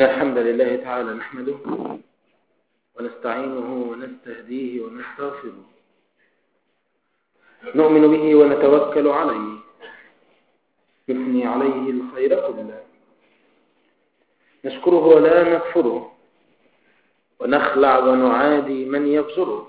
إن الحمد لله تعالى نحمده ونستعينه ونستهديه ونستغفره نؤمن به ونتوكل عليه نثني عليه الخير كله نشكره ولا نكفره ونخلع ونعادي من يفجره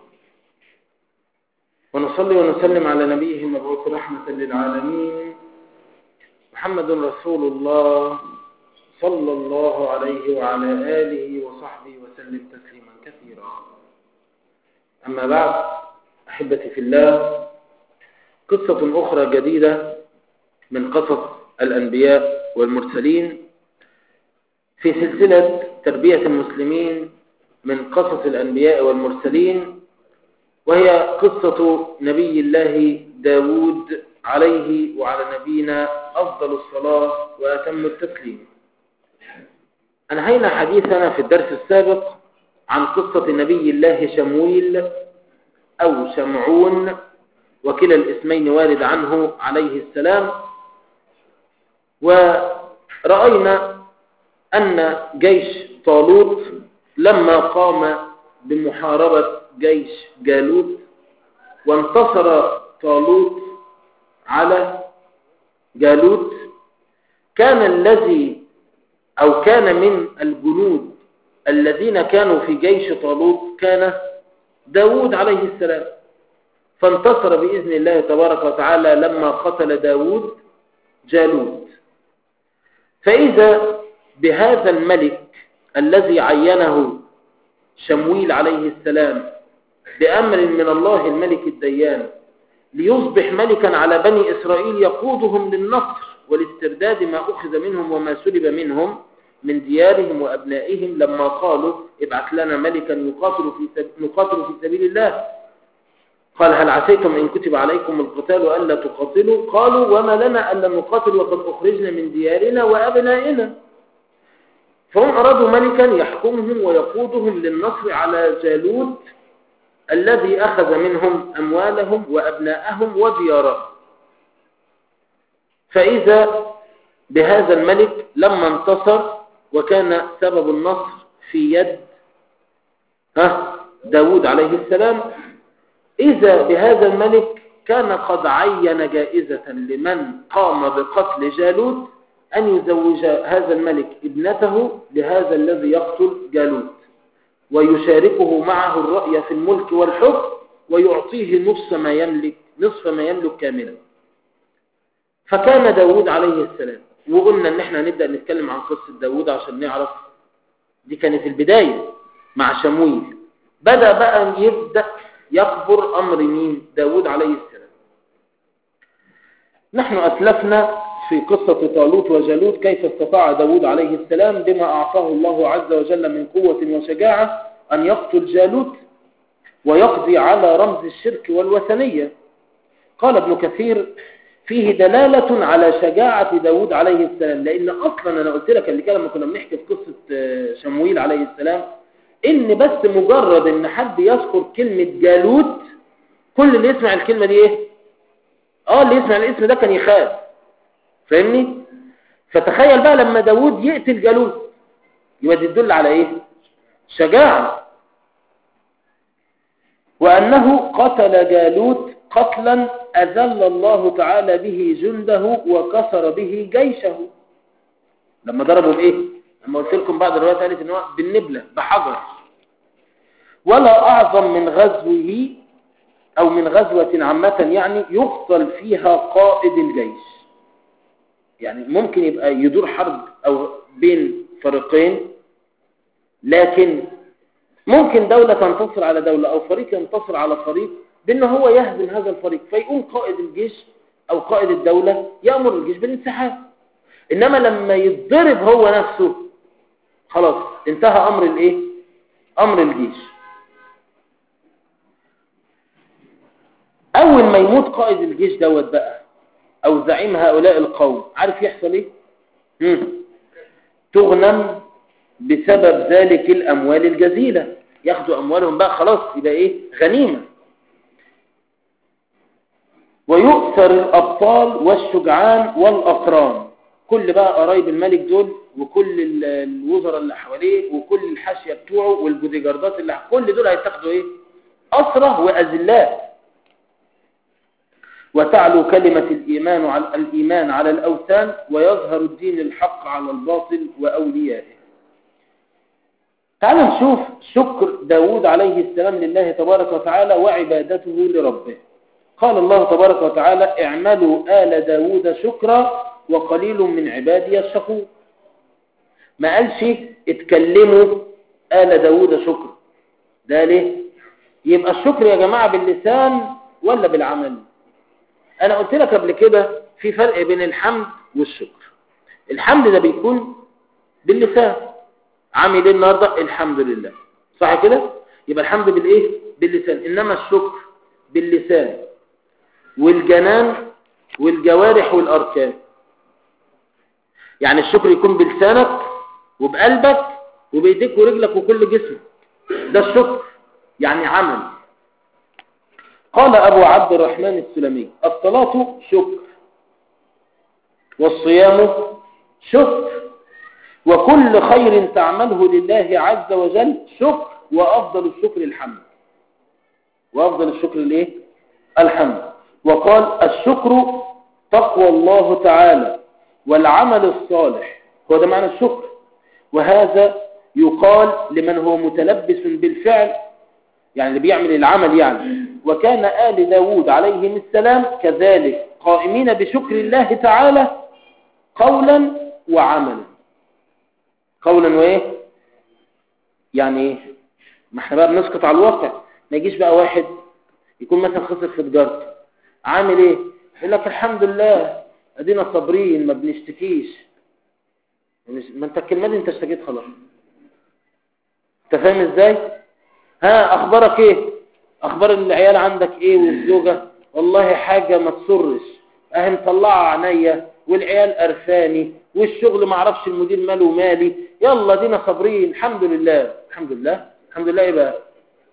ونصلي ونسلم على نبيه المبعوث رحمة للعالمين محمد رسول الله صلى الله عليه وعلى آله وصحبه وسلم تسليما كثيرا أما بعد أحبتي في الله قصة أخرى جديدة من قصص الأنبياء والمرسلين في سلسلة تربية المسلمين من قصص الأنبياء والمرسلين وهي قصة نبي الله داود عليه وعلى نبينا أفضل الصلاة وأتم التسليم أنهينا حديثنا في الدرس السابق عن قصة نبي الله شمويل أو شمعون وكلا الاسمين وارد عنه عليه السلام ورأينا أن جيش طالوت لما قام بمحاربة جيش جالوت وانتصر طالوت على جالوت كان الذي أو كان من الجنود الذين كانوا في جيش طالوت كان داود عليه السلام فانتصر بإذن الله تبارك وتعالى لما قتل داود جالوت فإذا بهذا الملك الذي عينه شمويل عليه السلام بأمر من الله الملك الديان ليصبح ملكا على بني إسرائيل يقودهم للنصر والاسترداد ما أخذ منهم وما سلب منهم من ديارهم وأبنائهم لما قالوا ابعث لنا ملكا يقاتل في, نقاتل في سبيل الله قال هل عسيتم إن كتب عليكم القتال ألا تقاتلوا قالوا وما لنا ألا نقاتل وقد أخرجنا من ديارنا وأبنائنا فهم أرادوا ملكا يحكمهم ويقودهم للنصر على جالوت الذي أخذ منهم أموالهم وأبناءهم وديارهم فإذا بهذا الملك لما انتصر وكان سبب النصر في يد ها داود عليه السلام إذا بهذا الملك كان قد عين جائزة لمن قام بقتل جالوت أن يزوج هذا الملك ابنته لهذا الذي يقتل جالوت ويشاركه معه الرأي في الملك والحكم ويعطيه نصف ما يملك نصف ما يملك كاملا فكان داود عليه السلام وقلنا ان احنا هنبدأ نتكلم عن قصة داود عشان نعرف دي كانت البداية مع شمويل بدأ بقى يبدأ يكبر أمر مين داود عليه السلام نحن أسلفنا في قصة طالوت وجالوت كيف استطاع داود عليه السلام بما أعطاه الله عز وجل من قوة وشجاعة أن يقتل جالوت ويقضي على رمز الشرك والوثنية قال ابن كثير فيه دلالة على شجاعة داود عليه السلام لأن أصلا أنا قلت لك اللي كان لما كنا بنحكي في قصة شمويل عليه السلام إن بس مجرد إن حد يذكر كلمة جالوت كل اللي يسمع الكلمة دي إيه؟ آه اللي يسمع الاسم ده كان يخاف فاهمني؟ فتخيل بقى لما داود يقتل جالوت يبقى دي تدل على إيه؟ شجاعة وأنه قتل جالوت قتلا أذل الله تعالى به جنده وكسر به جيشه لما ضربوا بإيه لما قلت لكم بعد الرواية قالت إن هو بالنبلة بحجر ولا أعظم من غزوه أو من غزوة عامة يعني يقتل فيها قائد الجيش يعني ممكن يبقى يدور حرب أو بين فريقين لكن ممكن دولة تنتصر على دولة أو فريق ينتصر على فريق بأنه هو يهزم هذا الفريق فيقوم قائد الجيش أو قائد الدولة يأمر الجيش بالانسحاب إنما لما يتضرب هو نفسه خلاص انتهى أمر الإيه؟ أمر الجيش أول ما يموت قائد الجيش دوت بقى أو زعيم هؤلاء القوم عارف يحصل إيه؟ مم. تغنم بسبب ذلك الأموال الجزيلة ياخدوا أموالهم بقى خلاص يبقى إيه؟ غنيمة ويؤثر الأبطال والشجعان والأقران كل بقى قرايب الملك دول وكل ال- الوزراء اللي حواليه وكل الحاشية بتوعه والبوديجاردات اللي كل دول هيتاخدوا ايه أسرة وأذلاء وتعلو كلمة الإيمان على الإيمان على الأوثان ويظهر الدين الحق على الباطل وأوليائه تعال نشوف شكر داود عليه السلام لله تبارك وتعالى وعبادته لربه قال الله تبارك وتعالى اعملوا آل داود شكرا وقليل من عبادي الشكور ما قالش اتكلموا آل داود شكرا ده ليه يبقى الشكر يا جماعة باللسان ولا بالعمل انا قلت لك قبل كده في فرق بين الحمد والشكر الحمد ده بيكون باللسان عامل ايه النهارده الحمد لله صح كده يبقى الحمد بالايه باللسان انما الشكر باللسان والجنان والجوارح والاركان يعني الشكر يكون بلسانك وبقلبك وبايديك ورجلك وكل جسمك ده الشكر يعني عمل قال أبو عبد الرحمن السلمي الصلاة شكر والصيام شكر وكل خير تعمله لله عز وجل شكر وأفضل الشكر الحمد وأفضل الشكر الايه الحمد وقال الشكر تقوى الله تعالى والعمل الصالح هو ده معنى الشكر وهذا يقال لمن هو متلبس بالفعل يعني اللي بيعمل العمل يعني وكان آل داود عليهم السلام كذلك قائمين بشكر الله تعالى قولا وعملا قولا وايه يعني ايه ما احنا بقى بنسقط على الواقع ما يجيش بقى واحد يكون مثلا خسر في تجارته عامل ايه يقول لك الحمد لله ادينا صابرين ما بنشتكيش ما انت الكلمه دي انت اشتكيت خلاص انت فاهم ازاي ها اخبارك ايه اخبار العيال عندك ايه والزوجة والله حاجة ما تسرش اهي مطلعة عينيا والعيال قرفاني والشغل ما اعرفش المدير ماله ومالي يلا دينا صابرين الحمد لله الحمد لله الحمد لله ايه بقى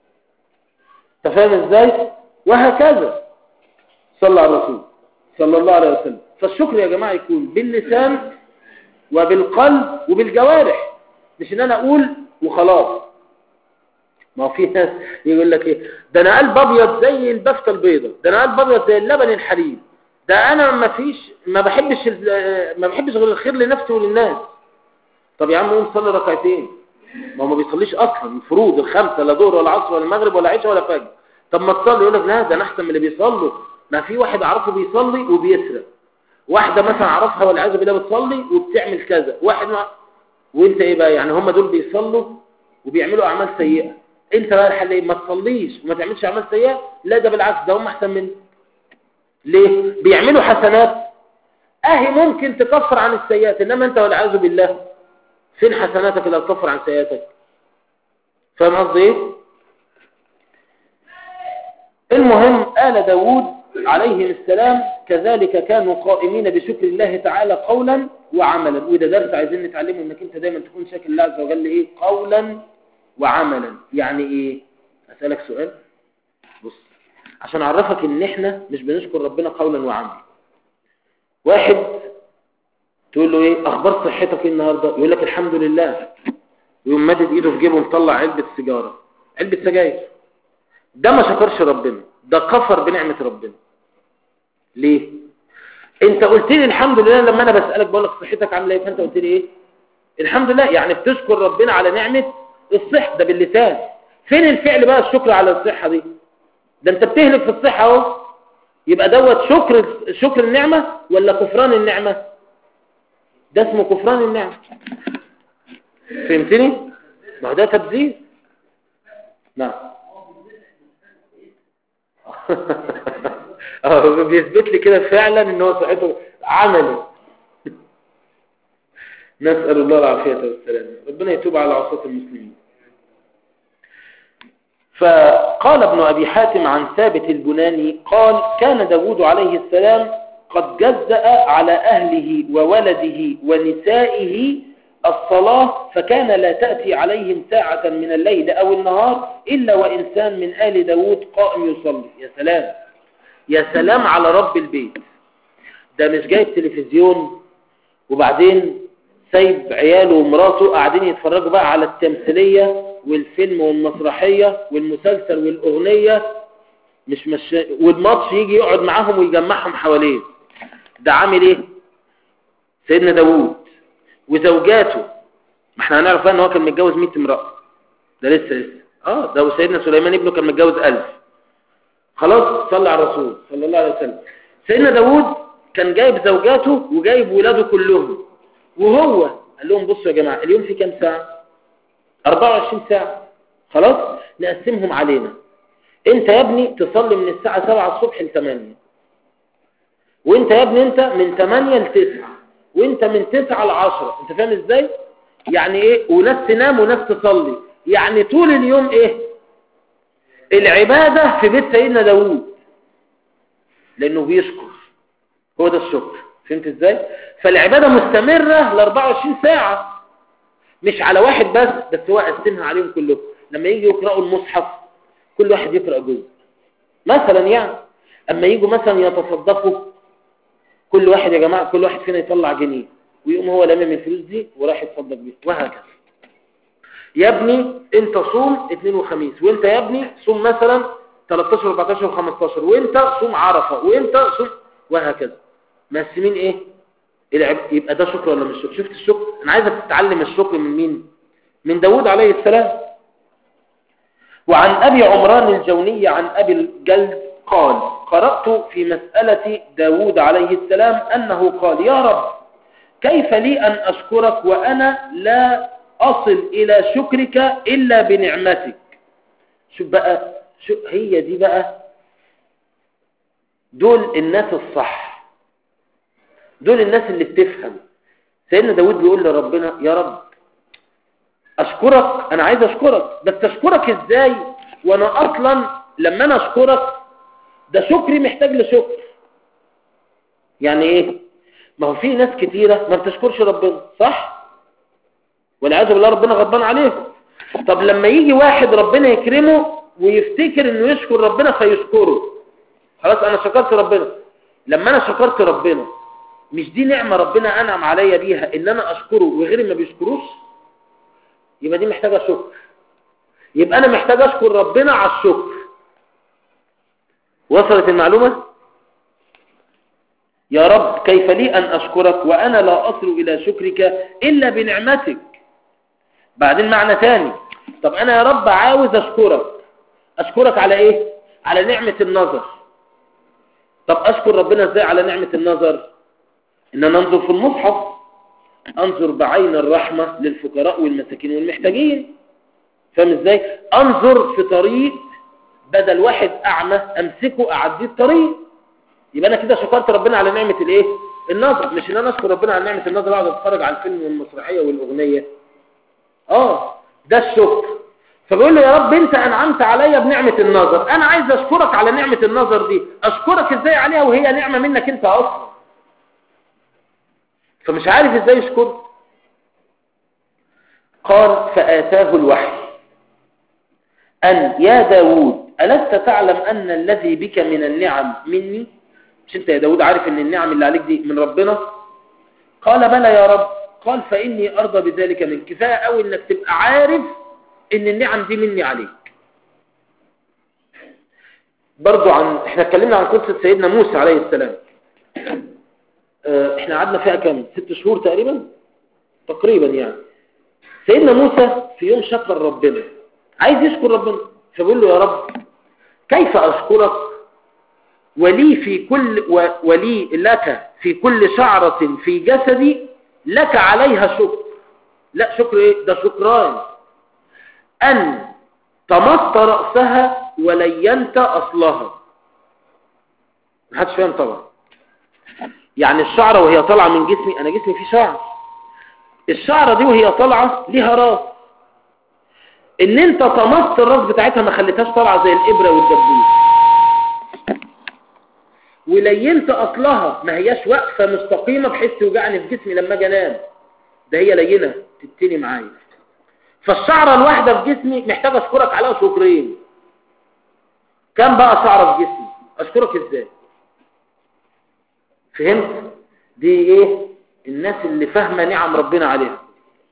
انت فاهم ازاي وهكذا صلى على الرسول صلى الله عليه وسلم فالشكر يا جماعة يكون باللسان وبالقلب وبالجوارح مش ان انا اقول وخلاص ما هو في ناس يقول لك ايه ده انا قلب ابيض زي البفته البيضاء ده انا قلب ابيض زي اللبن الحليب ده انا ما فيش ما بحبش ال- ما بحبش غير الخير لنفسي وللناس طب يا عم قوم صلي ركعتين ما هو ما بيصليش اصلا الفروض الخمسه لا ظهر ولا عصر ولا مغرب ولا عشاء ولا فجر طب ما تصلي يقول لك لا ده انا احسن من اللي بيصلوا ما في واحد اعرفه بيصلي وبيسرق واحده مثلا اعرفها والعياذ بالله بتصلي وبتعمل كذا واحد ما وانت ايه بقى يعني هم دول بيصلوا وبيعملوا اعمال سيئه انت بقى الحل ايه ما تصليش وما تعملش اعمال سيئه لا ده بالعكس ده هم احسن منك ليه بيعملوا حسنات اهي ممكن تكفر عن السيئات انما انت والعياذ بالله فين حسناتك اللي هتكفر عن سيئاتك فاهم قصدي ايه المهم آل داود عليه السلام كذلك كانوا قائمين بشكر الله تعالى قولا وعملا وده درس عايزين نتعلمه انك انت دايما تكون شاكر الله عز وجل ايه قولا وعملا يعني ايه اسالك سؤال بص عشان اعرفك ان احنا مش بنشكر ربنا قولا وعملا واحد تقول له ايه اخبار صحتك ايه النهارده يقول لك الحمد لله ويقوم مادد ايده في جيبه ومطلع علبه سيجاره علبه سجاير ده ما شكرش ربنا ده كفر بنعمه ربنا ليه انت قلت لي الحمد لله لما انا بسالك بقول لك صحتك عامله ايه فانت قلت لي ايه الحمد لله يعني بتشكر ربنا على نعمه الصحه ده باللسان فين الفعل بقى الشكر على الصحه دي ده انت بتهلك في الصحه اهو يبقى دوت شكر شكر النعمه ولا كفران النعمه ده اسمه كفران النعمه فهمتني ما هو ده تبذير نعم اه بيثبت لي كده فعلا ان هو صحته عملي نسأل الله العافية والسلام ربنا يتوب على عصاة المسلمين فقال ابن أبي حاتم عن ثابت البناني قال كان داود عليه السلام قد جزأ على أهله وولده ونسائه الصلاة فكان لا تأتي عليهم ساعة من الليل أو النهار إلا وإنسان من آل داود قائم يصلي يا سلام يا سلام على رب البيت ده مش جايب تلفزيون وبعدين سايب عياله ومراته قاعدين يتفرجوا بقى على التمثيلية والفيلم والمسرحية والمسلسل والأغنية مش مش والماتش يجي يقعد معاهم ويجمعهم حواليه ده عامل ايه سيدنا داوود وزوجاته ما احنا هنعرف ان هو كان متجوز 100 امرأة ده لسه لسه اه ده سيدنا سليمان ابنه كان متجوز 1000 خلاص صلى على الرسول صلى الله عليه وسلم سيدنا داوود كان جايب زوجاته وجايب ولاده كلهم وهو قال لهم بصوا يا جماعة اليوم في كام ساعة 24 ساعة خلاص نقسمهم علينا انت يا ابني تصلي من الساعة 7 الصبح ل 8 وانت يا ابني انت من 8 ل 9 وانت من 9 ل 10 انت فاهم ازاي يعني ايه وناس تنام وناس تصلي يعني طول اليوم ايه العبادة في بيت سيدنا داوود لانه بيشكر هو ده الشكر فهمت ازاي فالعبادة مستمرة ل 24 ساعة مش على واحد بس بس هو قسمها عليهم كلهم لما يجي يقرأوا المصحف كل واحد يقرأ جزء مثلا يعني اما يجوا مثلا يتصدقوا كل واحد يا جماعة كل واحد فينا يطلع جنيه ويقوم هو لامم الفلوس دي وراح يتصدق بيها وهكذا يا ابني انت صوم اثنين وخميس وانت يا ابني صوم مثلا 13 14 و15 وانت صوم عرفة وانت صوم وهكذا مقسمين ايه العب... يبقى ده شكر ولا مش شكر شفت الشكر انا عايزك تتعلم الشكر من مين من داود عليه السلام وعن ابي عمران الجوني عن ابي الجلد قال قرأت في مسألة داود عليه السلام أنه قال يا رب كيف لي أن أشكرك وأنا لا أصل إلى شكرك إلا بنعمتك شوف بقى شو هي دي بقى دول الناس الصح دول الناس اللي بتفهم سيدنا داود بيقول لربنا يا رب أشكرك أنا عايز أشكرك بس أشكرك إزاي وأنا أصلا لما أنا أشكرك ده شكري محتاج لشكر يعني إيه ما هو في ناس كتيرة ما بتشكرش ربنا صح والعياذ بالله ربنا غضبان عليهم طب لما يجي واحد ربنا يكرمه ويفتكر انه يشكر ربنا فيشكره خلاص انا شكرت ربنا لما انا شكرت ربنا مش دي نعمة ربنا انعم عليا بيها ان انا اشكره وغيري ما بيشكروش يبقى دي محتاجة شكر يبقى انا محتاج اشكر ربنا على الشكر وصلت المعلومة يا رب كيف لي ان اشكرك وانا لا اصل الى شكرك الا بنعمتك بعدين معنى تاني طب انا يا رب عاوز اشكرك اشكرك على ايه على نعمة النظر طب اشكر ربنا ازاي على نعمة النظر ان انا انظر في المصحف انظر بعين الرحمة للفقراء والمساكين والمحتاجين فاهم ازاي انظر في طريق بدل واحد اعمى امسكه اعديه الطريق يبقى انا كده شكرت ربنا على نعمة الايه النظر مش ان انا اشكر ربنا على نعمة النظر اقعد اتفرج على الفيلم والمسرحية والاغنية اه ده الشكر فبيقول له يا رب انت انعمت عليا بنعمة النظر انا عايز اشكرك على نعمة النظر دي اشكرك ازاي عليها وهي نعمة منك انت اصلا فمش عارف ازاي يشكر قال فآتاه الوحي أن يا داود ألست تعلم أن الذي بك من النعم مني مش انت يا داود عارف ان النعم اللي عليك دي من ربنا قال بلى يا رب قال فإني أرضى بذلك منك كفاية أوي انك تبقى عارف ان النعم دي مني عليك برضو عن احنا اتكلمنا عن قصة سيدنا موسى عليه السلام اه احنا قعدنا فيها كام ست شهور تقريبا تقريبا يعني سيدنا موسى في يوم شكر ربنا عايز يشكر ربنا فبيقول له يا رب كيف أشكرك ولي في كل ولي لك في كل شعرة في جسدي لك عليها شكر لا شكر ايه ده شكران أن طمست رأسها ولينت أصلها محدش فاهم طبعا يعني الشعرة وهي طالعة من جسمي أنا جسمي فيه شعر الشعرة دي وهي طالعة ليها راس ان انت طمست الراس بتاعتها ما خليتهاش طالعة زي الإبرة والدبوس ولينت أصلها ما هياش واقفة مستقيمة بحيث توجعني في جسمي لما اجي انام ده هي لينة تبتني معايا فالشعرة الواحدة في جسمي محتاج أشكرك عليها شكرين كم بقى شعرة في جسمي أشكرك إزاي فهمت دي إيه الناس اللي فاهمة نعم ربنا عليها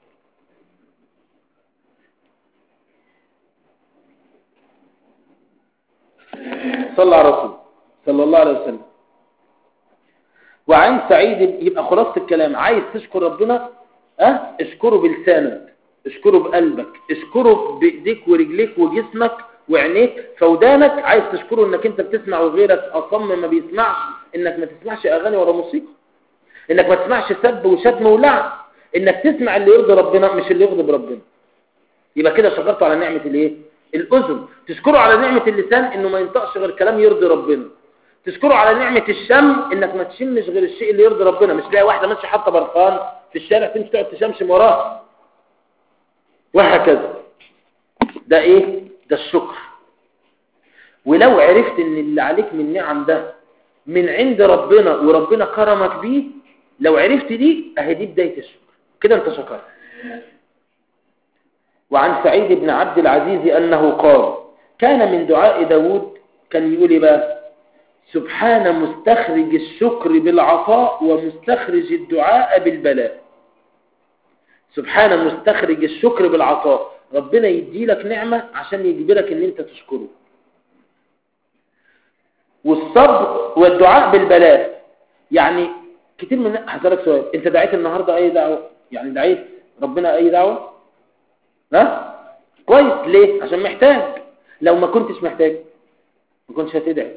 صلى على الرسول صلى الله عليه وسلم وعن سعيد يبقى خلاصة الكلام عايز تشكر ربنا اه اشكره بلسانك اشكره بقلبك اشكره بايديك ورجليك وجسمك وعينيك فودانك عايز تشكره انك انت بتسمع وغيرك اصم ما بيسمعش انك ما تسمعش اغاني ولا موسيقى انك ما تسمعش سب وشتم ولعن انك تسمع اللي يرضي ربنا مش اللي يغضب ربنا يبقى كده شكرته على نعمة الايه الاذن تشكره على نعمة اللسان انه ما ينطقش غير كلام يرضي ربنا تشكره على نعمة الشم انك ما تشمش غير الشيء اللي يرضي ربنا مش تلاقي واحدة ماشيه حاطه برفان في الشارع تمشي تقعد تشمشم وراها وهكذا ده ايه ده الشكر ولو عرفت ان اللي عليك من نعم ده من عند ربنا وربنا كرمك بيه لو عرفت دي اهي دي بداية الشكر كده انت شكرت وعن سعيد بن عبد العزيز انه قال كان من دعاء داود كان يقول إيه بقى سبحان مستخرج الشكر بالعطاء ومستخرج الدعاء بالبلاء سبحان مستخرج الشكر بالعطاء ربنا يدي لك نعمة عشان يجبرك ان انت تشكره والصبر والدعاء بالبلاء يعني كتير من هسألك سؤال انت دعيت النهاردة اي دعوة يعني دعيت ربنا اي دعوة ها كويس ليه عشان محتاج لو ما كنتش محتاج ما كنتش هتدعي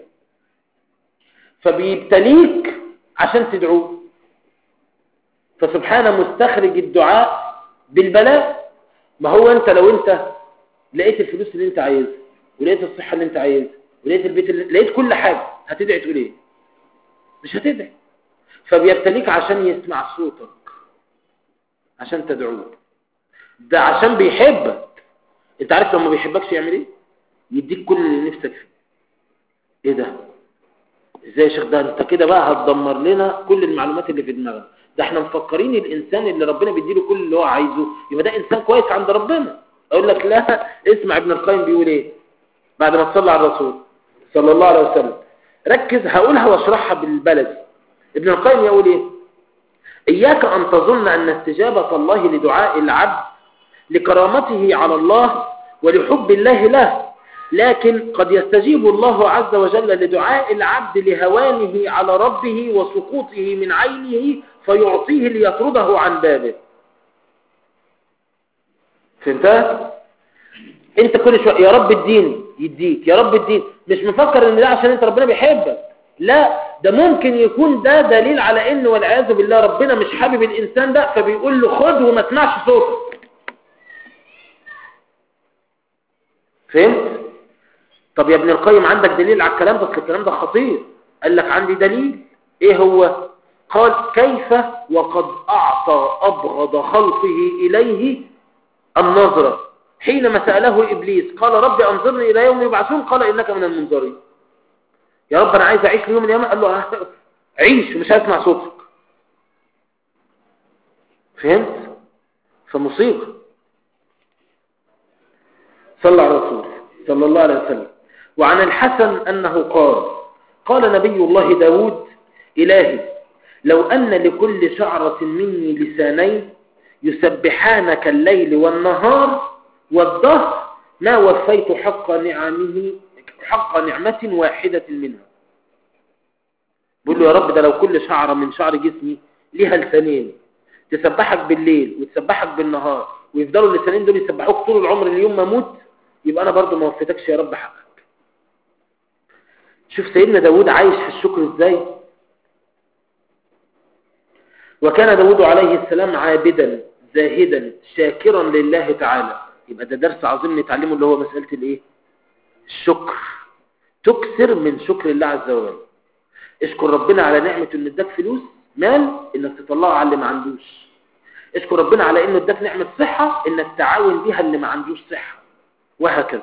فبيبتليك عشان تدعوه فسبحان مستخرج الدعاء بالبلاء ما هو انت لو انت لقيت الفلوس اللي انت عايزها ولقيت الصحة اللي انت عايزها ولقيت البيت اللي لقيت كل حاجة هتدعي تقول ايه مش هتدعي فبيبتليك عشان يسمع صوتك عشان تدعوه ده عشان بيحبك انت عارف لو ما بيحبكش يعمل ايه يديك كل اللي نفسك فيه ايه ده ازاي يا شيخ ده انت كده بقى هتدمر لنا كل المعلومات اللي في دماغنا ده احنا مفكرين الانسان اللي ربنا بيديله كل اللي هو عايزه يبقى ده انسان كويس عند ربنا اقول لك لا اسمع ابن القيم بيقول ايه بعد ما تصلي على الرسول صلى الله عليه وسلم ركز هقولها واشرحها بالبلد ابن القيم يقول ايه اياك ان تظن ان استجابة الله لدعاء العبد لكرامته على الله ولحب الله له لكن قد يستجيب الله عز وجل لدعاء العبد لهوانه على ربه وسقوطه من عينه فيعطيه ليطرده عن بابه فهمتها؟ انت كل شوية يا رب اديني يديك يا رب اديني مش مفكر ان ده عشان انت ربنا بيحبك لا ده ممكن يكون ده دليل على ان والعياذ بالله ربنا مش حابب الانسان ده فبيقول له خد وما تسمعش صوتك فهمت طب يا ابن القيم عندك دليل على الكلام ده الكلام ده خطير قال لك عندي دليل ايه هو قال كيف وقد اعطى ابغض خلقه اليه النظرة حينما سأله ابليس قال رب انظرني الى يوم يبعثون قال انك من المنظرين يا رب انا عايز اعيش ليوم القيامه قال له عيش مش هسمع صوتك فهمت فمصيبه صلى على الرسول صلى الله عليه وسلم وعن الحسن أنه قال قال نبي الله داود إلهي لو أن لكل شعرة مني لسانين يسبحانك الليل والنهار والظهر ما وفيت حق نعمه حق نعمة واحدة منها بقول له يا رب ده لو كل شعرة من شعر جسمي ليها لسانين تسبحك بالليل وتسبحك بالنهار ويفضلوا اللسانين دول يسبحوك طول العمر اليوم ما اموت يبقى انا برضو ما وفيتكش يا رب حقك شوف سيدنا داود عايش في الشكر ازاي وكان داود عليه السلام عابدا زاهدا شاكرا لله تعالى يبقى ده درس عظيم نتعلمه اللي هو مسألة الايه الشكر تكثر من شكر الله عز وجل اشكر ربنا على نعمة انه اداك فلوس مال انك تطلعه على اللي ما عندوش اشكر ربنا على انه اداك نعمة صحة انك تعاون بيها اللي ما عندوش صحة وهكذا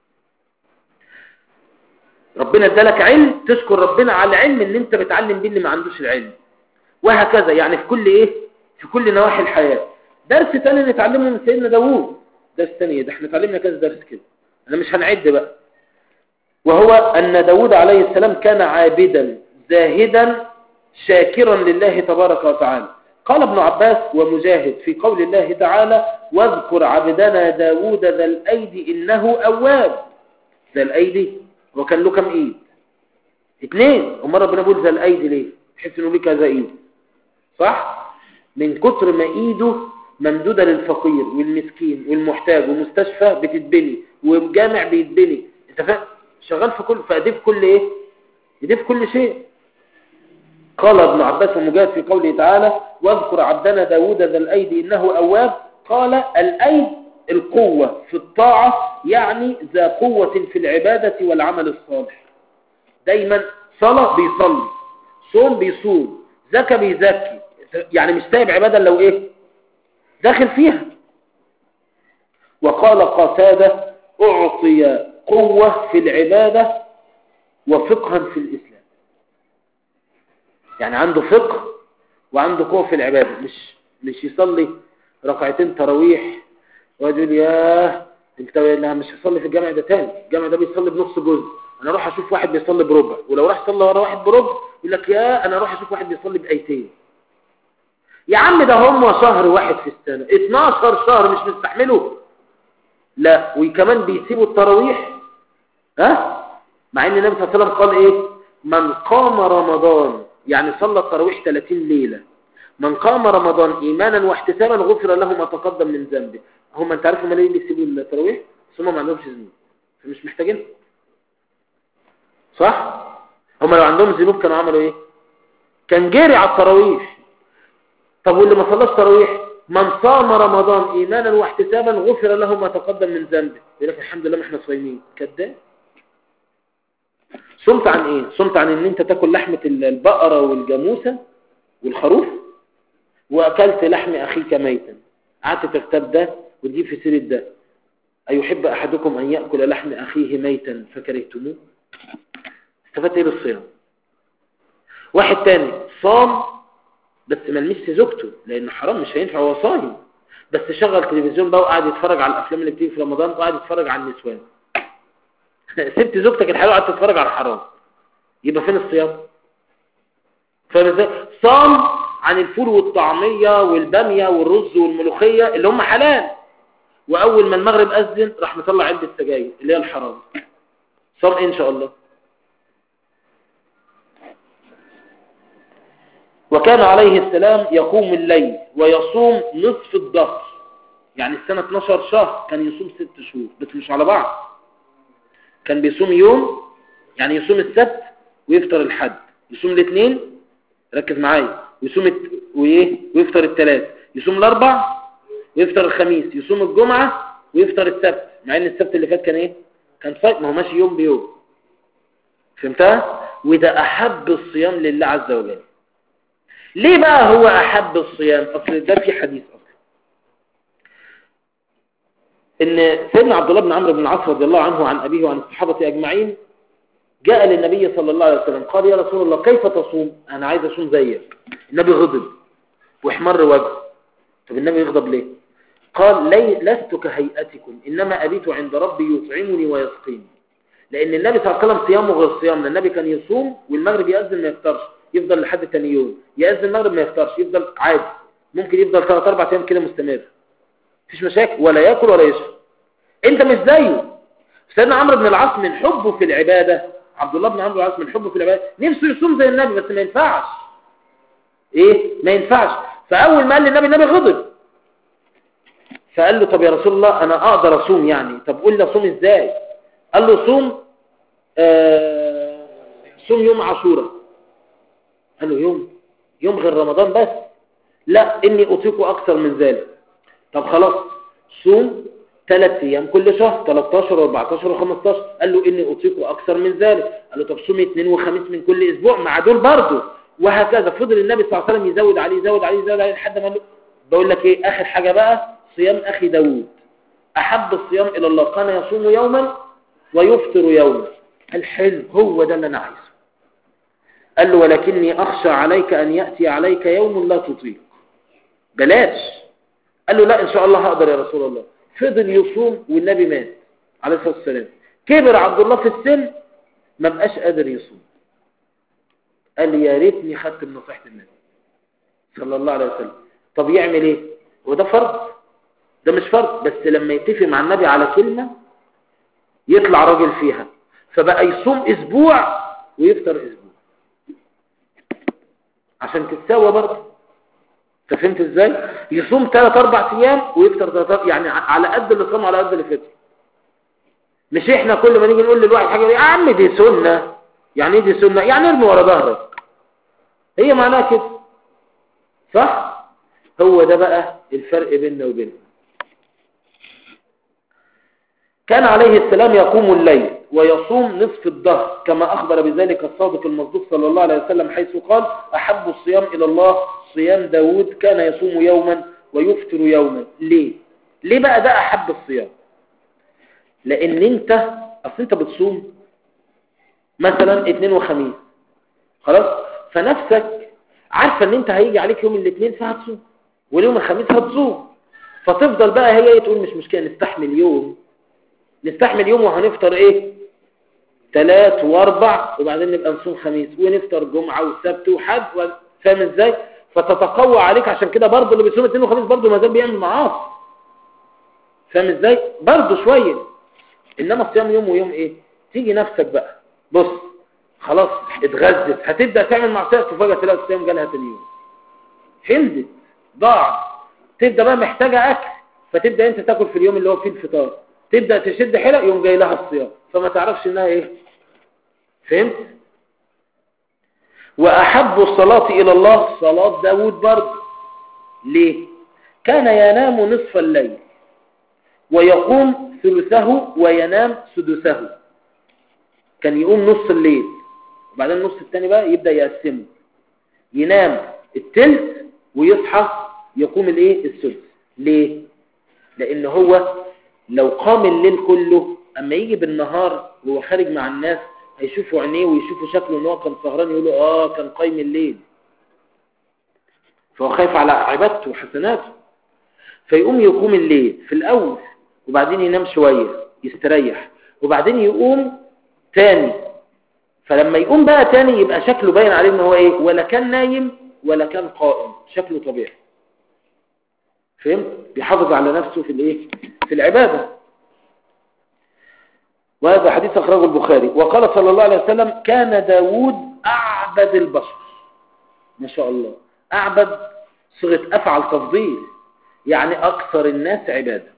ربنا ادالك علم تشكر ربنا على علم ان انت بتعلم بيه اللي ما عندوش العلم وهكذا يعني في كل ايه في كل نواحي الحياة درس تاني نتعلمه من سيدنا داوود درس تاني ده احنا اتعلمنا كذا درس كده انا مش هنعد بقى وهو ان داوود عليه السلام كان عابدا زاهدا شاكرا لله تبارك وتعالى قال ابن عباس ومجاهد في قول الله تعالى واذكر عبدنا داود ذا الأيدي إنه أواب ذا الأيدي هو كان له كم إيد اثنين ومرة ربنا بيقول ذا الأيدي ليه تحس إنه ليه كذا إيد صح من كتر ما إيده ممدودة للفقير والمسكين والمحتاج ومستشفى بتتبني وجامع بيتبني انت فاهم شغال في كل فأديه في كل ايه يديه في كل شيء قال ابن عباس ومجاهد في قوله تعالى واذكر عبدنا داود ذا الأيدي إنه أواب قال الأيد القوة في الطاعة يعني ذا قوة في العبادة والعمل الصالح دايما صلاة بيصلي صوم بيصوم زكى بيزكي يعني مش سايب عبادة لو ايه داخل فيها وقال قتادة أعطي قوة في العبادة وفقها في الإسلام يعني عنده فقه وعنده قوة في العبادة مش مش يصلي ركعتين تراويح ويقول ياه انت لا مش هصلي في الجامع ده تاني الجامع ده بيصلي بنص جزء انا اروح اشوف واحد بيصلي بربع ولو راح صلى ورا واحد بربع يقول لك يا انا اروح اشوف واحد بيصلي بايتين يا عم ده هم شهر واحد في السنة 12 شهر مش مستحمله لا وكمان بيسيبوا التراويح ها مع ان النبي صلى الله عليه وسلم قال ايه من قام رمضان يعني صلى التراويح 30 ليلة من قام رمضان ايمانا واحتسابا غفر له ما تقدم من ذنبه هم انت عارف هم ليه بيسيبوا التراويح بس هم ما عندهمش ذنوب فمش محتاجين صح هم لو عندهم ذنوب كانوا عملوا ايه كان جري على التراويح طب واللي ما صلاش تراويح من صام رمضان ايمانا واحتسابا غفر له ما تقدم من ذنبه يقول لك الحمد لله ما احنا صايمين كذاب صمت عن ايه صمت عن ان انت تاكل لحمه البقره والجاموسه والخروف واكلت لحم اخيك ميتا قعدت تغتاب ده وتجيب في سيره ده ايحب احدكم ان ياكل لحم اخيه ميتا فكرهتموه استفدت ايه بالصيام واحد تاني صام بس ما لمسش زوجته لانه حرام مش هينفع هو صايم بس شغل تلفزيون بقى وقعد يتفرج على الافلام اللي بتيجي في رمضان وقعد يتفرج على النسوان سبت زوجتك الحلوه قعدت تتفرج على الحرام يبقى فين الصيام فاهم ازاي صام عن الفول والطعميه والباميه والرز والملوخيه اللي هم حلال واول ما المغرب اذن راح مطلع علبه سجاير اللي هي الحرام صام إيه ان شاء الله وكان عليه السلام يقوم الليل ويصوم نصف الظهر يعني السنة 12 شهر كان يصوم 6 شهور بس مش على بعض كان بيصوم يوم يعني يصوم السبت ويفطر الحد يصوم الاثنين ركز معايا ويصوم الت... وايه ويفطر الثلاث يصوم الاربع ويفطر الخميس يصوم الجمعة ويفطر السبت مع ان السبت اللي فات كان ايه كان صيام ما هو ماشي يوم بيوم فهمتها وده احب الصيام لله عز وجل ليه بقى هو أحب الصيام أصل ده في حديث أصلا إن سيدنا عبد الله بن عمرو بن العاص رضي الله عنه عن أبيه وعن الصحابة أجمعين جاء للنبي صلى الله عليه وسلم قال يا رسول الله كيف تصوم أنا عايز أصوم زيك النبي غضب واحمر وجهه طب النبي يغضب ليه قال لي لست كهيئتكم إنما أبيت عند ربي يطعمني ويسقيني لأن النبي صلى الله عليه وسلم صيامه غير صيامنا النبي كان يصوم والمغرب يأذن ما يفطرش يفضل لحد تاني يوم يأذن المغرب ما يفطرش يفضل عادي ممكن يفضل ثلاث اربع ايام كده مستمر مفيش مشاكل ولا ياكل ولا يشرب انت مش زيه سيدنا عمرو بن العاص من حبه في العباده عبد الله بن عمرو بن العاص من حبه في العباده نفسه يصوم زي النبي بس ما ينفعش ايه ما ينفعش فاول ما قال للنبي النبي غضب فقال له طب يا رسول الله انا اقدر اصوم يعني طب قول لي اصوم ازاي قال له صوم آه صوم يوم عاشوراء قال له يوم يوم غير رمضان بس لا إني أطيق أكثر من ذلك طب خلاص صوم ثلاث أيام كل شهر 13 و14 و15 قال له إني أطيق أكثر من ذلك قال له طب صوم اثنين وخميس من كل أسبوع مع دول برضه وهكذا فضل النبي صلى الله عليه وسلم يزود عليه يزود عليه يزود عليه لحد ما قال له بقول لك إيه آخر حاجة بقى صيام أخي داوود أحب الصيام إلى الله كان يصوم يوما ويفطر يوما الحلم هو ده اللي أنا عايزه قال له ولكني أخشى عليك أن يأتي عليك يوم لا تطيق بلاش قال له لا إن شاء الله هقدر يا رسول الله فضل يصوم والنبي مات عليه الصلاة والسلام كبر عبد الله في السن ما بقاش قادر يصوم قال لي يا ريتني خدت بنصيحة النبي صلى الله عليه وسلم طب يعمل ايه هو ده فرض ده مش فرض بس لما يتفق مع النبي على كلمة يطلع راجل فيها فبقى يصوم اسبوع ويفطر اسبوع عشان تتساوى برضه انت فهمت ازاي يصوم 3 4 ايام ويفطر 3 يعني على قد اللي صام على قد اللي فطر مش احنا كل ما نيجي نقول للواحد حاجه يا عم دي سنه يعني ايه دي سنه يعني ارمي ورا ظهرك هي معناها كده صح هو ده بقى الفرق بيننا وبينهم كان عليه السلام يقوم الليل ويصوم نصف الظهر كما أخبر بذلك الصادق المصدوق صلى الله عليه وسلم حيث قال أحب الصيام إلى الله صيام داود كان يصوم يوما ويفطر يوما ليه؟ ليه بقى ده أحب الصيام؟ لأن أنت أصل أنت بتصوم مثلا اثنين وخميس خلاص؟ فنفسك عارفة أن أنت هيجي عليك يوم الاثنين فهتصوم واليوم الخميس هتصوم فتفضل بقى هي تقول مش مشكلة نستحمل يوم نستحمل يوم وهنفطر ايه ثلاث واربع وبعدين نبقى نصوم خميس ونفطر جمعة وسبت وحد و... فاهم ازاي فتتقوى عليك عشان كده برضه اللي بيصوم اثنين وخميس برضه ما زال بيعمل معاصي فاهم ازاي برضه شوية انما الصيام يوم ويوم ايه تيجي نفسك بقى بص خلاص اتغذت هتبدأ تعمل معصية تفاجأ تلاقي الصيام جالها تاني يوم حمدت ضاع تبدأ بقى محتاجة اكل فتبدأ انت تاكل في اليوم اللي هو فيه الفطار تبدأ تشد حلق يوم جاي لها الصيام فما تعرفش انها ايه فهمت وأحب الصلاة إلى الله صلاة داود برضه ليه كان ينام نصف الليل ويقوم ثلثه وينام سدسه كان يقوم نص الليل وبعدين النص الثاني بقى يبدأ يقسمه ينام التلت ويصحى يقوم الايه السدس ليه لان هو لو قام الليل كله اما يجي بالنهار وهو خارج مع الناس هيشوفوا عينيه ويشوفوا شكله ان هو كان سهران يقولوا اه كان قايم الليل فهو خايف على عبادته وحسناته فيقوم يقوم الليل في الاول وبعدين ينام شوية يستريح وبعدين يقوم تاني فلما يقوم بقى تاني يبقى شكله باين عليه ان هو ايه ولا كان نايم ولا كان قائم شكله طبيعي فهمت بيحافظ على نفسه في الايه في العبادة وهذا حديث أخرجه البخاري وقال صلى الله عليه وسلم كان داود أعبد البشر ما شاء الله أعبد صيغة أفعل تفضيل يعني أكثر الناس عبادة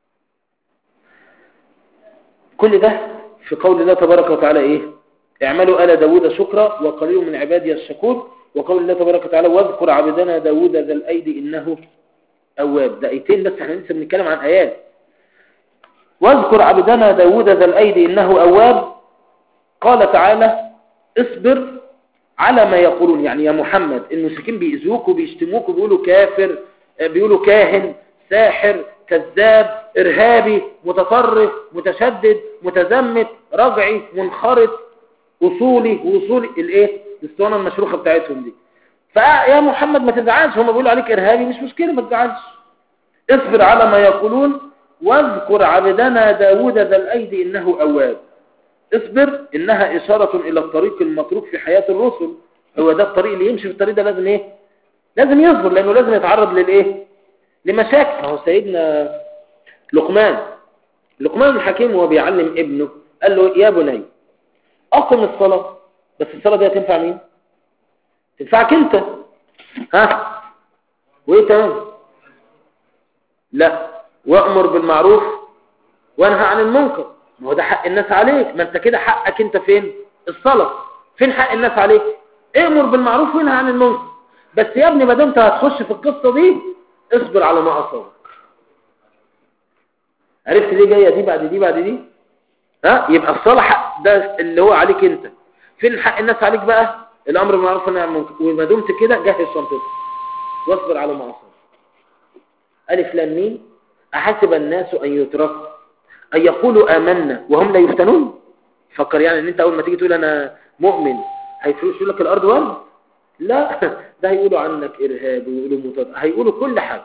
كل ده في قول الله تبارك وتعالى إيه اعملوا آل داود شكرا وقليل من عبادي الشكور وقول الله تبارك وتعالى واذكر عبدنا داود ذا الأيدي إنه أواب ده ايتين بس احنا لسه بنتكلم عن آيات واذكر عبدنا داود ذا الأيدي إنه أواب قال تعالى اصبر على ما يقولون يعني يا محمد المشركين بيأذوك وبيشتموك وبيقولوا كافر بيقولوا كاهن ساحر كذاب إرهابي متطرف متشدد متزمت رجعي منخرط أصولي وصولي الايه الاسطوانه المشروخه بتاعتهم دي فيا محمد ما تزعلش هم بيقولوا عليك إرهابي مش مشكلة ما تزعلش اصبر على ما يقولون واذكر عبدنا داود ذا الأيدي إنه أواب اصبر إنها إشارة إلى الطريق المتروك في حياة الرسل هو ده الطريق اللي يمشي في الطريق ده لازم إيه لازم يصبر لأنه لازم يتعرض للإيه لمشاكل هو سيدنا لقمان لقمان الحكيم وهو بيعلم ابنه قال له يا بني أقم الصلاة بس الصلاة دي هتنفع مين تنفعك انت ها وايه تاني لا وامر بالمعروف وانهى عن المنكر ما هو ده حق الناس عليك ما انت كده حقك انت فين الصلاة فين حق الناس عليك امر بالمعروف وانهى عن المنكر بس يا ابني ما دام انت هتخش في القصة دي اصبر على ما اصابك عرفت ليه جاية دي بعد دي بعد دي ها يبقى الصلاة حق ده اللي هو عليك انت فين حق الناس عليك بقى الامر بالمعروف والنهي عن المنكر وما دمت كده جهز شنطتك واصبر على ما اصابك الف لام ميم احسب الناس ان يتركوا ان يقولوا امنا وهم لا يفتنون فكر يعني ان انت اول ما تيجي تقول انا مؤمن هيفرشوا لك الارض ورد لا ده هيقولوا عنك ارهاب ويقولوا متد... هيقولوا كل حاجه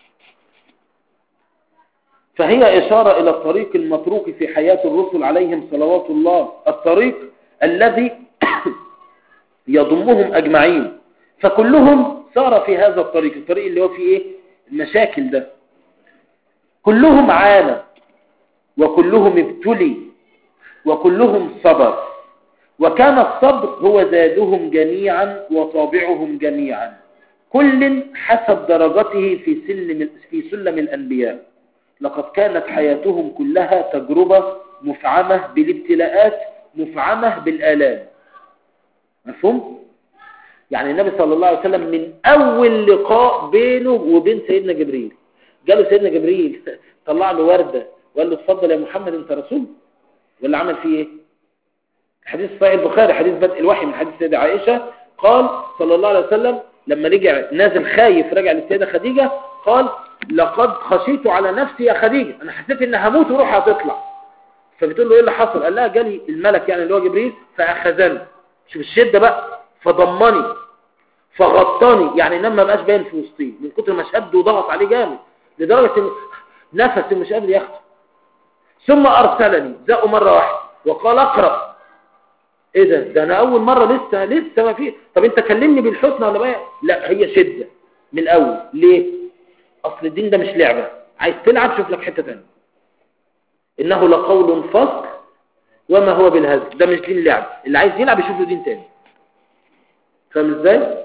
فهي إشارة إلى الطريق المتروك في حياة الرسل عليهم صلوات الله الطريق الذي يضمهم أجمعين فكلهم سار في هذا الطريق الطريق اللي هو فيه ايه المشاكل ده كلهم عانى وكلهم ابتلي وكلهم صبر وكان الصبر هو زادهم جميعا وطابعهم جميعا كل حسب درجته في سلم في سلم الأنبياء لقد كانت حياتهم كلها تجربة مفعمة بالابتلاءات مفعمة بالآلام مفهوم؟ يعني النبي صلى الله عليه وسلم من أول لقاء بينه وبين سيدنا جبريل جاله سيدنا جبريل طلع له وردة وقال له اتفضل يا محمد انت رسول ولا عمل فيه ايه حديث صحيح البخاري حديث بدء الوحي من حديث سيدة عائشة قال صلى الله عليه وسلم لما رجع نازل خايف رجع للسيدة خديجة قال لقد خشيت على نفسي يا خديجة انا حسيت ان هموت وروحي هتطلع فبتقول له ايه اللي حصل قال لها جالي الملك يعني اللي هو جبريل فاخذني شوف الشدة بقى فضمني فغطاني يعني نام ما بقاش باين في وسطي من كتر ما شد وضغط عليه جامد لدرجة ان نفسي مش قادر ياخده ثم ارسلني زقه مرة واحدة وقال اقرأ ايه ده ده انا اول مرة لسه لسه ما في طب انت كلمني بالحسنى ولا بقى لا هي شدة من الاول ليه اصل الدين ده مش لعبة عايز تلعب شوف لك حتة تانية انه لقول فصل وما هو بالهزل ده مش دين لعب اللي عايز يلعب يشوف له دين تاني فاهم ازاي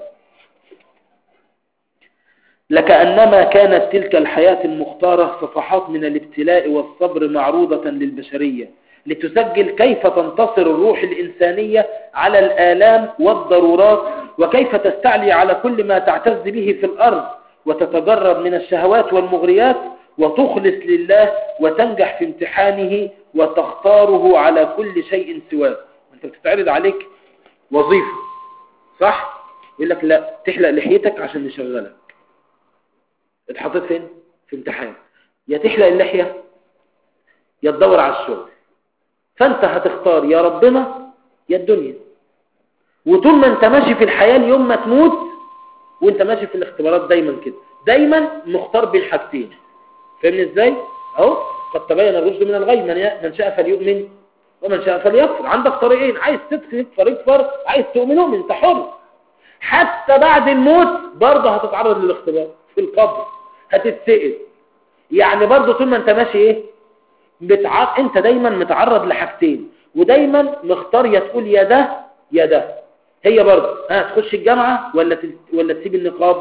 لكأنما كانت تلك الحياة المختارة صفحات من الابتلاء والصبر معروضة للبشرية لتسجل كيف تنتصر الروح الإنسانية على الآلام والضرورات وكيف تستعلي على كل ما تعتز به في الأرض وتتجرد من الشهوات والمغريات وتخلص لله وتنجح في امتحانه وتختاره على كل شيء سواه انت بتتعرض عليك وظيفة صح؟ يقول لك لا تحلق لحيتك عشان نشغلك اتحطيت فين؟ في امتحان يا تحلق اللحية يا تدور على الشغل فانت هتختار يا ربنا يا الدنيا وطول ما انت ماشي في الحياة اليوم ما تموت وانت ماشي في الاختبارات دايما كده دايما مختار بين حاجتين فاهمني ازاي اهو قد تبين الرشد من الغي من من شاء فليؤمن ومن شاء فليكفر عندك طريقين عايز تكفر اكفر عايز تؤمن اؤمن انت حر حتى بعد الموت برضه هتتعرض للاختبار في القبر هتتسئل يعني برضه طول ما انت ماشي ايه بتع... انت دايما متعرض لحاجتين ودايما مختار يا تقول يا ده يا ده هي برضه ها تخش الجامعة ولا ت... ولا تسيب النقاب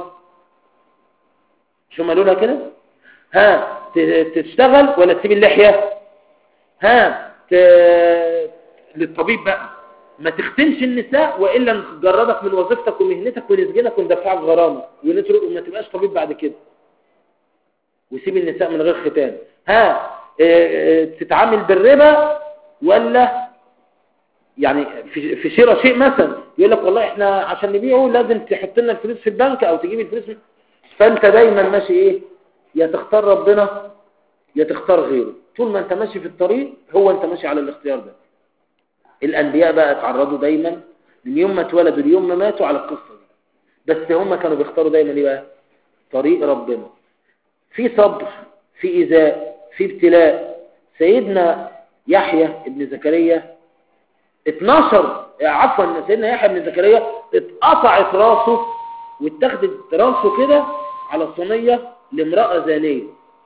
شو مالولها كده ها ت... تشتغل ولا تسيب اللحية ها ت... للطبيب بقى ما تختنش النساء وإلا نجردك من وظيفتك ومهنتك ونسجنك وندفعك غرامة ونترك وما تبقاش طبيب بعد كده وسيب النساء من غير ختان ها تتعامل بالربا ولا يعني في في شراء شيء مثلا يقول لك والله احنا عشان نبيعه لازم تحط لنا الفلوس في البنك او تجيب الفلوس من... فانت دايما ماشي ايه يا تختار ربنا يا تختار غيره طول ما انت ماشي في الطريق هو انت ماشي على الاختيار ده الانبياء بقى اتعرضوا دايما من يوم ما اتولدوا ليوم ما ماتوا على القصه دي بس هم كانوا بيختاروا دايما ايه بقى طريق ربنا في صبر في ايذاء في ابتلاء سيدنا يحيى ابن زكريا 12 عفوا سيدنا يحيى بن زكريا اتقطعت راسه واتخذت راسه كده على صينيه لامرأة زانية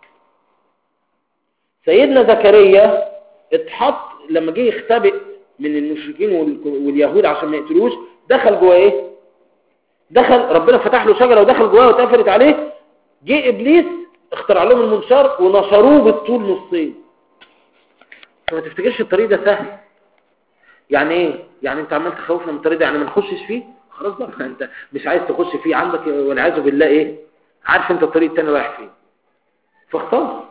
سيدنا زكريا اتحط لما جه يختبئ من المشركين واليهود عشان ما يقتلوش دخل جوه ايه دخل ربنا فتح له شجره ودخل جواها واتقفلت عليه جه ابليس اخترع لهم المنشار ونشروه بالطول نصين فما تفتكرش الطريق ده سهل يعني ايه يعني انت عمال تخوفنا من الطريق ده يعني ما نخشش فيه خلاص بقى انت مش عايز تخش فيه عندك والعياذ بالله ايه عارف انت الطريق التاني رايح فين فاختار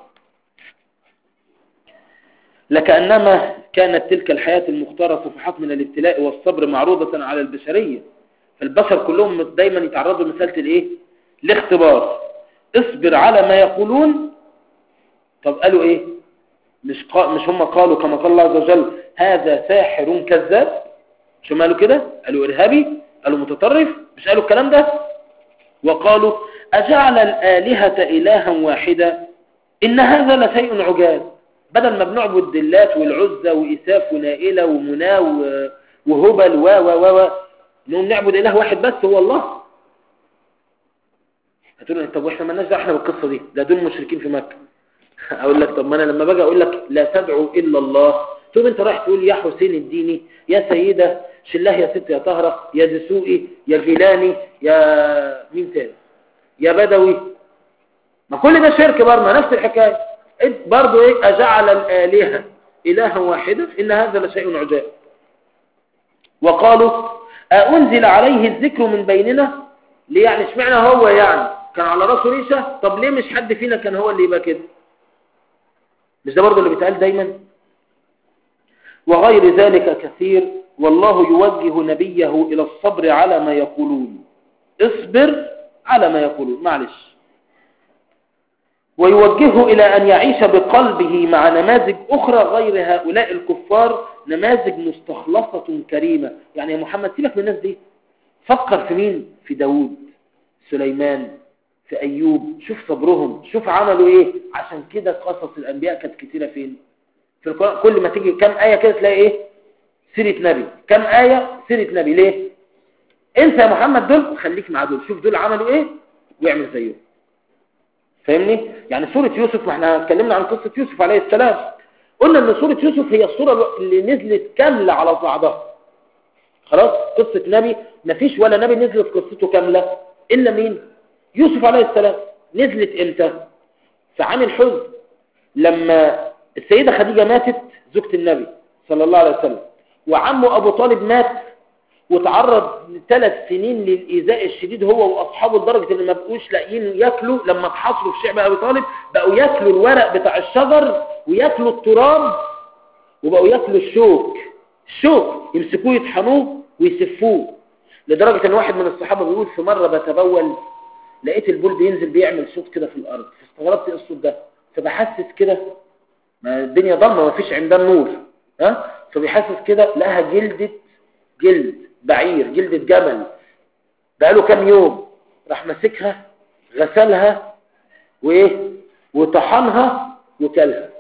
لكأنما كانت تلك الحياة المختارة صفحات من الابتلاء والصبر معروضة على البشرية فالبشر كلهم دايما يتعرضوا لمسألة الايه الاختبار اصبر على ما يقولون طب قالوا ايه مش, قا... مش هم قالوا كما قال الله عز وجل هذا ساحر كذاب شو قالوا كده قالوا ارهابي قالوا متطرف مش قالوا الكلام ده وقالوا أجعل الآلهة إلها واحدا إن هذا لشيء عجاب بدل ما بنعبد اللات والعزة وإساف ونائلة ومنى وهبل و و و نقوم نعبد إله واحد بس هو الله هتقول لي طب واحنا مالناش دعوه احنا بالقصه دي ده دول مشركين في مكه اقول لك طب ما انا لما باجي اقول لك لا تدعو الا الله تقوم انت رايح تقول يا حسين الديني يا سيده شله يا ست يا طهره يا دسوقي يا جيلاني يا مين تاني يا بدوي ما كل ده شرك برضه ما نفس الحكايه انت برضه ايه اجعل الالهه الها واحدا ان هذا لشيء عجاب وقالوا أنزل عليه الذكر من بيننا ليه يعني اشمعنى هو يعني كان على راسه ريشة طب ليه مش حد فينا كان هو اللي يبقى كده مش ده برضه اللي بيتقال دايما وغير ذلك كثير والله يوجه نبيه إلى الصبر على ما يقولون اصبر على ما يقولون معلش ويوجهه إلى أن يعيش بقلبه مع نماذج أخرى غير هؤلاء الكفار نماذج مستخلصة كريمة يعني يا محمد سيبك من الناس دي فكر في مين في داود سليمان في أيوب شوف صبرهم شوف عملوا إيه عشان كده قصص الأنبياء كانت كتيرة فين في القرآن كل ما تيجي كم آية كده تلاقي إيه سيرة نبي كم آية سيرة نبي ليه انت يا محمد دول خليك مع دول شوف دول عملوا إيه واعمل زيهم فاهمني يعني سورة يوسف ما احنا اتكلمنا عن قصة يوسف عليه السلام قلنا ان سورة يوسف هي السورة اللي نزلت كاملة على بعضها خلاص قصة نبي ما فيش ولا نبي نزلت قصته كاملة الا مين يوسف عليه السلام نزلت امتى في عام الحزن لما السيدة خديجة ماتت زوجة النبي صلى الله عليه وسلم وعمه ابو طالب مات وتعرض لثلاث سنين للإيذاء الشديد هو وأصحابه لدرجة إن ما بقوش لاقيين ياكلوا لما اتحصروا في شعب أبي طالب بقوا ياكلوا الورق بتاع الشجر وياكلوا التراب وبقوا ياكلوا الشوك الشوك يمسكوه يطحنوه ويسفوه لدرجة إن واحد من الصحابة بيقول في مرة بتبول لقيت البول بينزل بيعمل صوت كده في الأرض فاستغربت ايه الصوت ده فبحسس كده ما الدنيا ضلمة ما فيش عندها نور ها فبيحسس كده لقاها جلدة جلد بعير جلدة جمل بقاله كام يوم راح ماسكها غسلها وايه وطحنها وكلها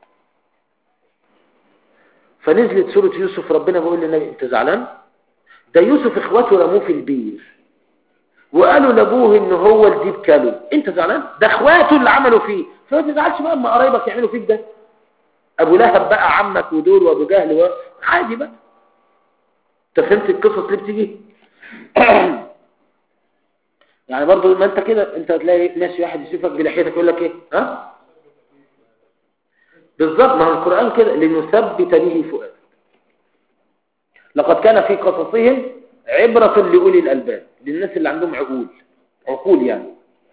فنزلت سورة يوسف ربنا بيقول للنبي انت زعلان ده يوسف اخواته رموه في البير وقالوا لابوه ان هو الديب كله انت زعلان ده اخواته اللي عملوا فيه فما تزعلش بقى اما قرايبك يعملوا فيك ده ابو لهب بقى عمك ودول وابو جهل و... عادي بقى انت فهمت القصص ليه بتيجي يعني برضو ما انت كده انت هتلاقي ماشي واحد يشوفك بلحيتك يقول لك ايه ها بالظبط ما هو القران كده لنثبت به فؤادك لقد كان في قصصهم عبرة لأولي الألباب للناس اللي عندهم عقول عقول يعني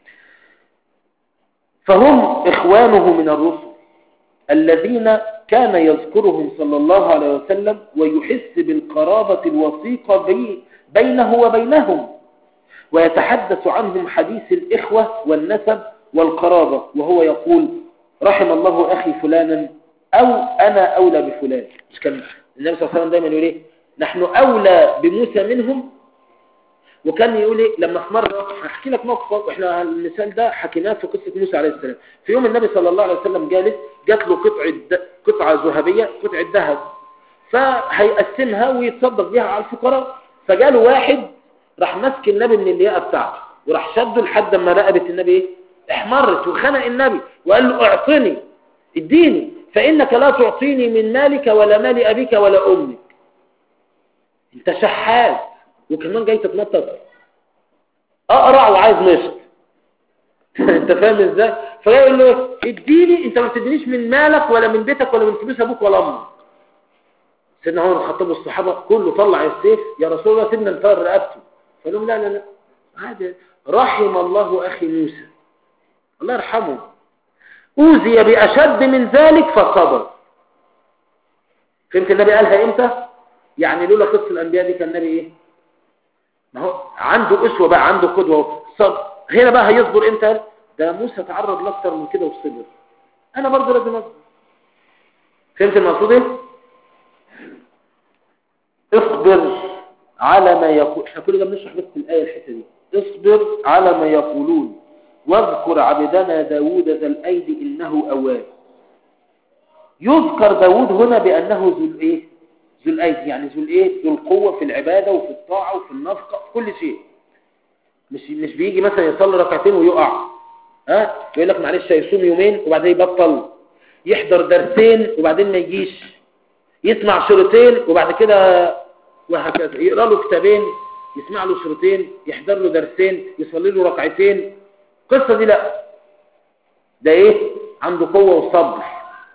فهم إخوانه من الرسل الذين كان يذكرهم صلى الله عليه وسلم ويحس بالقرابة الوثيقة بي بينه وبينهم ويتحدث عنهم حديث الإخوة والنسب والقرابة وهو يقول رحم الله أخي فلانا أو أنا أولى بفلان مش كان النبي صلى الله عليه وسلم دايما يقول إيه نحن أولى بموسى منهم وكان يقول إيه لما في مرة هحكي لك موقف احنا المثال ده حكيناه في قصة موسى عليه السلام في يوم النبي صلى الله عليه وسلم جالس جات له قطعة قطعة ذهبية قطعة ذهب فهيقسمها ويتصدق بيها على الفقراء فجاله واحد راح ماسك النبي من اللياقة بتاعته وراح شده لحد ما رقبة النبي ايه احمرت وخنق النبي وقال له اعطني اديني فإنك لا تعطيني من مالك ولا مال أبيك ولا أمك انت شحات وكمان جاي تتنطط اقرع وعايز مشط انت فاهم ازاي فجاي يقول له اديني انت ما بتدينيش من مالك ولا من بيتك ولا من فلوس ابوك ولا امك سيدنا عمر الخطاب والصحابه كله طلع السيف يا رسول الله سيدنا انطر رقبته فقال لهم لا لا لا عادي رحم الله اخي موسى الله يرحمه اوذي باشد من ذلك فصبر فهمت النبي قالها امتى يعني لولا قصه الانبياء دي كان النبي ايه ما هو عنده اسوه بقى عنده قدوه صبر هنا بقى هيصبر امتى ده موسى تعرض لاكتر من كده وصبر انا برضه لازم اصبر فهمت المقصود ايه اصبر على ما يقول احنا كل ده بنشرح بس الايه الحته دي اصبر على ما يقولون واذكر عبدنا داوود ذا الايدي انه اواب يذكر داوود هنا بانه ذو الايه ذو الايدي يعني ذو الايه ذو القوه في العباده وفي الطاعه وفي النفقه في كل شيء مش مش بيجي مثلا يصلي ركعتين ويقع ها يقول لك معلش هيصوم يومين وبعدين يبطل يحضر درسين وبعدين ما يجيش يسمع شريطين وبعد كده وهكذا يقرا له كتابين يسمع له شريطين يحضر له درسين يصلي له ركعتين القصه دي لا ده ايه عنده قوه وصبر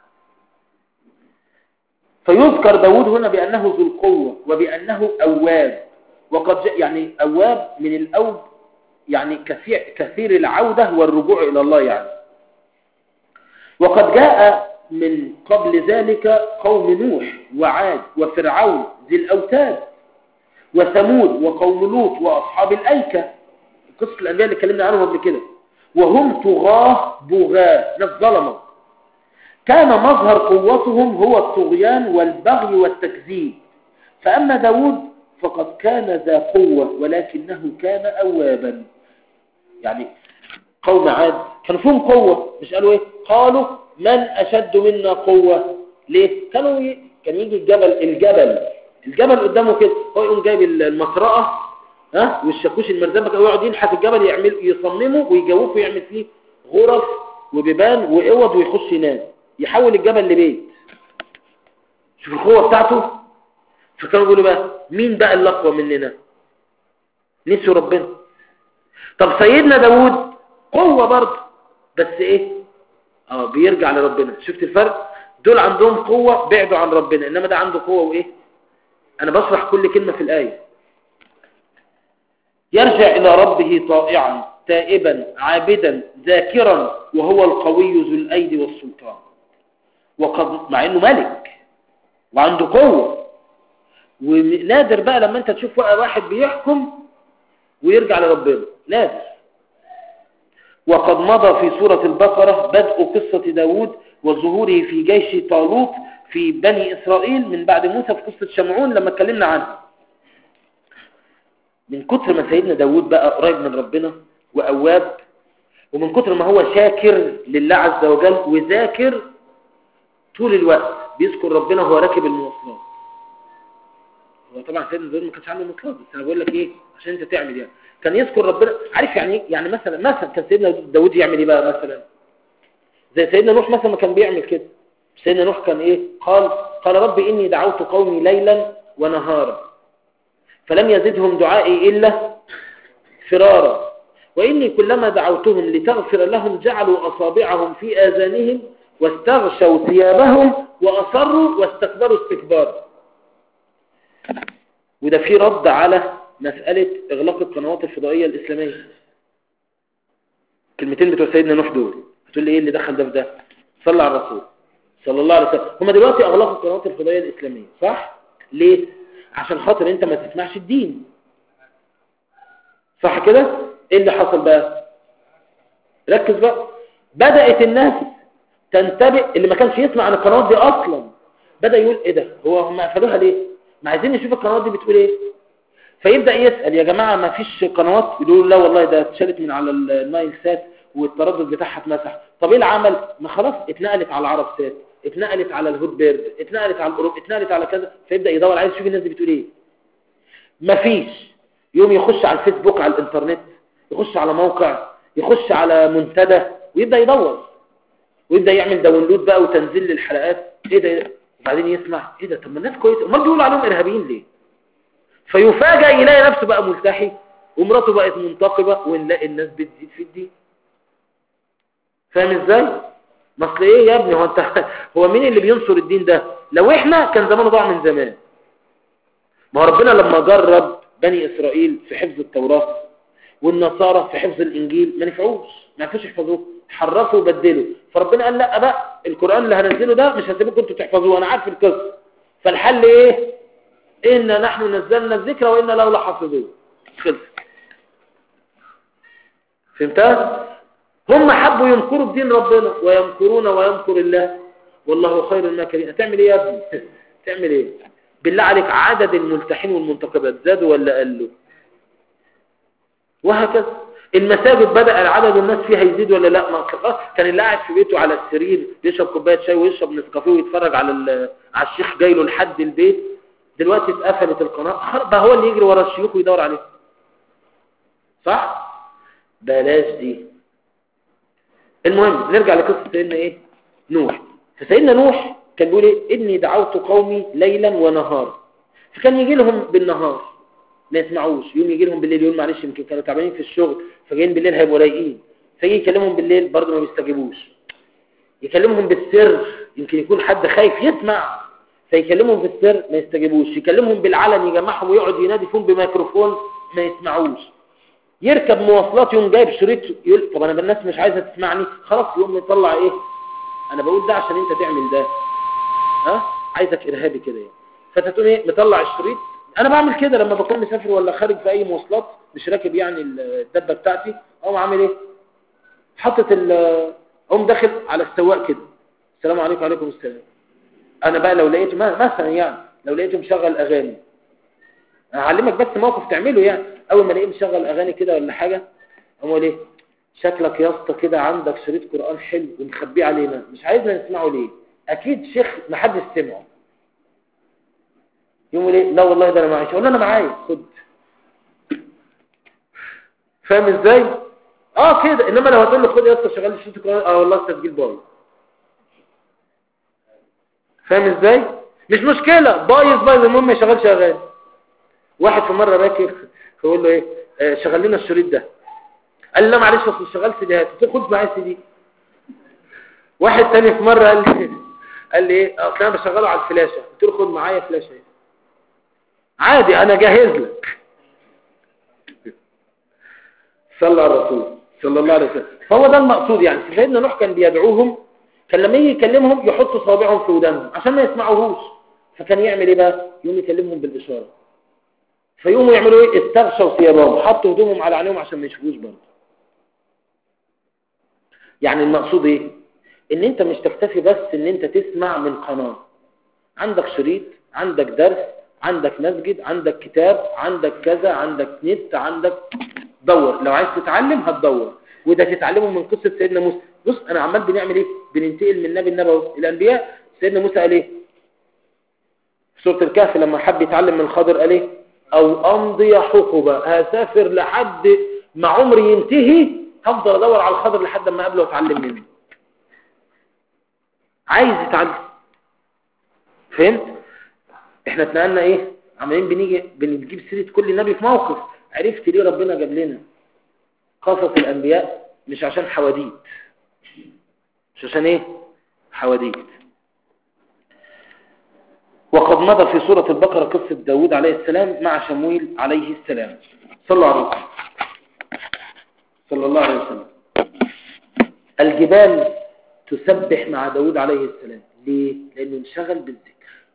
فيذكر داود هنا بأنه ذو القوة وبأنه أواب وقد جاء يعني أواب من الأوب يعني كثير, كثير العودة والرجوع إلى الله يعني وقد جاء من قبل ذلك قوم نوح وعاد وفرعون ذي الأوتاد وثمود وقوم لوط وأصحاب الأيكة قصة الأنبياء اللي اتكلمنا عنهم قبل كده وهم طغاة بغاة ناس ظلمة كان مظهر قوتهم هو الطغيان والبغي والتكذيب فأما داود فقد كان ذا قوة ولكنه كان أوابا يعني قوم عاد كانوا فيهم قوة مش قالوا ايه قالوا من أشد منا قوة ليه كانوا ي... كان يجي الجبل الجبل الجبل قدامه كده هو يقوم جايب المطرقة ها والشاكوش المرزبة ويقعد ينحت الجبل يعمل يصممه ويجوفه ويعمل فيه غرف وبيبان وإوض ويخش ينام يحول الجبل لبيت شوف القوة بتاعته فكانوا يقولوا بقى مين بقى اللي اقوى مننا نسوا ربنا طب سيدنا داود قوة برضه بس ايه اه بيرجع لربنا شفت الفرق دول عندهم قوة بعدوا عن ربنا انما ده عنده قوة وايه انا بشرح كل كلمة في الآية يرجع الى ربه طائعا تائبا عابدا ذاكرا وهو القوي ذو الايدي والسلطان وقد مع انه ملك وعنده قوة ونادر بقى لما انت تشوف واحد بيحكم ويرجع لربنا نادر وقد مضى في سورة البقرة بدء قصة داود وظهوره في جيش طالوت في بني إسرائيل من بعد موسى في قصة شمعون لما اتكلمنا عنها من كتر ما سيدنا داود بقى قريب من ربنا وأواب ومن كتر ما هو شاكر لله عز وجل وذاكر طول الوقت بيذكر ربنا وهو راكب المواصلات هو طبعا سيدنا داود ما كانش عنده مواصلات بس انا بقول لك ايه عشان انت تعمل يعني كان يذكر ربنا عارف يعني ايه يعني مثلا مثلا كان سيدنا داود يعمل ايه بقى مثلا زي سيدنا نوح مثلا ما كان بيعمل كده سيدنا نوح كان ايه قال قال رب اني دعوت قومي ليلا ونهارا فلم يزدهم دعائي الا فرارا واني كلما دعوتهم لتغفر لهم جعلوا اصابعهم في اذانهم واستغشوا ثيابهم واصروا واستكبروا استكبارا وده في رد على مسألة إغلاق القنوات الفضائية الإسلامية كلمتين بتوع سيدنا نوح دول هتقول لي إيه اللي دخل ده في ده صلى على الرسول صلى الله عليه وسلم هما دلوقتي أغلقوا القنوات الفضائية الإسلامية صح؟ ليه؟ عشان خاطر أنت ما تسمعش الدين صح كده؟ إيه اللي حصل بقى؟ ركز بقى بدأت الناس تنتبه اللي ما كانش يسمع عن القنوات دي أصلا بدأ يقول إيه ده؟ هو هم قفلوها ليه؟ ما عايزين نشوف القنوات دي بتقول إيه؟ فيبدأ يسأل يا جماعة ما فيش قنوات يقولوا لا والله ده اتشالت من على النايل سات والتردد بتاعها اتمسح طب ايه العمل ما خلاص اتنقلت على العرب سات اتنقلت على الهود بيرد اتنقلت على الاوروب اتنقلت على كذا فيبدأ يدور عايز يشوف الناس دي بتقول ايه مفيش يوم يخش على الفيسبوك على الانترنت يخش على موقع يخش على منتدى ويبدأ يدور ويبدأ يعمل داونلود بقى وتنزيل للحلقات ايه ده وبعدين يسمع ايه ده طب ما الناس كويسه امال بيقولوا عليهم ارهابيين ليه فيفاجئ يلاقي نفسه بقى ملتحي ومراته بقت منتقبة ونلاقي الناس بتزيد في الدين فاهم ازاي ما اصل ايه يا ابني هو انت هو مين اللي بينصر الدين ده لو احنا كان زمانه ضاع من زمان ما هو ربنا لما جرب بني اسرائيل في حفظ التوراة والنصارى في حفظ الانجيل ما نفعوش ما عرفوش يحفظوه حرفوا وبدلوا فربنا قال لا بقى القرآن اللي هنزله ده مش هسيبكم انتوا تحفظوه انا عارف القصه فالحل ايه إنا نحن نزلنا الذكر وإنا له لحافظون خلص فهمتها هم حبوا ينكروا بدين ربنا وينكرون وينكر الله والله خير الماكرين هتعمل ايه يا ابني تعمل ايه بالله عليك عدد الملتحين والمنتقبات زادوا ولا قلوا وهكذا المساجد بدأ عدد الناس فيها يزيد ولا لا ما كان اللي قاعد في بيته على السرير يشرب كوبايه شاي ويشرب نسكافيه ويتفرج على على الشيخ جاي له لحد البيت دلوقتي اتقفلت القناة بقى هو اللي يجري ورا الشيوخ ويدور عليه صح بلاش دي المهم نرجع لقصة سيدنا ايه نوح فسيدنا نوح كان بيقول ايه اني دعوت قومي ليلا ونهارا فكان يجي لهم بالنهار ما يسمعوش يوم يجي لهم بالليل يقول معلش يمكن كانوا تعبانين في الشغل فجايين بالليل هيبقوا رايقين فيجي يكلمهم بالليل برضه ما بيستجيبوش يكلمهم بالسر يمكن يكون حد خايف يسمع فيكلمهم بالسر ما يستجيبوش يكلمهم بالعلن يجمعهم ويقعد ينادي فيهم بميكروفون ما يسمعوش يركب مواصلات يوم جايب شريط يقول طب انا الناس مش عايزه تسمعني خلاص يقوم يطلع ايه انا بقول ده عشان انت تعمل ده ها عايزك ارهابي كده يعني فتقوم ايه مطلع الشريط انا بعمل كده لما بكون مسافر ولا خارج في اي مواصلات مش راكب يعني الدبه بتاعتي اقوم عامل ايه حاطط ال اقوم داخل على السواق كده السلام عليكم وعليكم السلام انا بقى لو لقيته مثلا يعني لو لقيته مشغل اغاني هعلمك بس موقف تعمله يعني اول ما الاقيه مشغل اغاني كده ولا حاجه اقول ايه شكلك يا اسطى كده عندك شريط قران حلو ومخبيه علينا مش عايزنا نسمعه ليه اكيد شيخ ما حدش سمعه يقول ايه لا والله ده انا معايا اقول له انا معايا خد فاهم ازاي اه كده انما لو هتقول له خد يا اسطى شغال لي شريط القران اه والله التسجيل بايظ فاهم ازاي مش مشكله بايظ بايظ المهم ما يشغلش اغاني واحد في مره راكب فيقول له ايه آه شغل لنا الشريط ده قال لي لا معلش اصل شغال سيديهات قلت له خد معايا سي دي واحد تاني في مره قال لي قال لي ايه اصل انا بشغله على الفلاشه قلت له خد معايا فلاشه ايه عادي انا جاهز لك صلى على الرسول صلى الله عليه وسلم فهو ده المقصود يعني سيدنا نوح كان بيدعوهم كان لما يجي يكلمهم يحط صابعهم في ودانهم عشان ما يسمعوهوش فكان يعمل ايه بقى يقوم يكلمهم بالاشاره فيقوموا يعملوا ايه استغشوا ثيابهم حطوا هدومهم على عينيهم عشان ما يشوفوش برضه يعني المقصود ايه ان انت مش تكتفي بس ان انت تسمع من قناه عندك شريط عندك درس عندك مسجد عندك كتاب عندك كذا عندك نت عندك دور لو عايز تتعلم هتدور وده تتعلمه من قصه سيدنا موسى بص انا عمال بنعمل ايه بننتقل من نبي النبوي الانبياء سيدنا موسى قال ايه في سوره الكهف لما حب يتعلم من الخضر قال ايه او امضي حقبه هسافر لحد ما عمري ينتهي هفضل ادور على الخضر لحد ما اقابله واتعلم منه عايز يتعلم فهمت احنا اتنقلنا ايه عمالين بنيجي بنجيب سيره كل نبي في موقف عرفت ليه ربنا جاب لنا قصص الانبياء مش عشان حواديت مش عشان ايه حواديت وقد مضى في سورة البقرة قصة داود عليه السلام مع شمويل عليه السلام صلى الله عليه وسلم صلى الله عليه وسلم الجبال تسبح مع داود عليه السلام ليه؟ لأنه انشغل بالذكر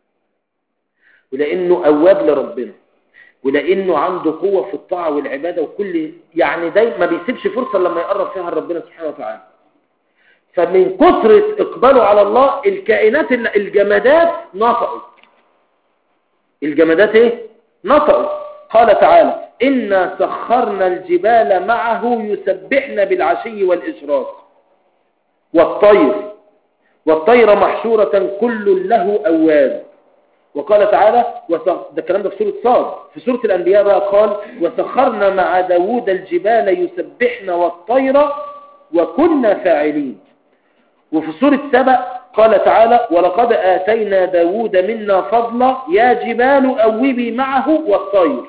ولأنه أواب لربنا ولأنه عنده قوة في الطاعة والعبادة وكل يعني دايما ما بيسيبش فرصة لما يقرب فيها ربنا سبحانه وتعالى فمن كثرة إقباله على الله الكائنات الجمادات نطقت الجمادات ايه نطقوا قال تعالى إنا سخرنا الجبال معه يسبحن بالعشي والإشراق والطير والطير محشورة كل له أواب وقال تعالى ده الكلام ده في سورة صاد في سورة الأنبياء بقى قال وسخرنا مع داود الجبال يسبحن والطير وكنا فاعلين وفي سورة سبأ قال تعالى ولقد آتينا داود منا فضلا يا جبال أوبي معه والطير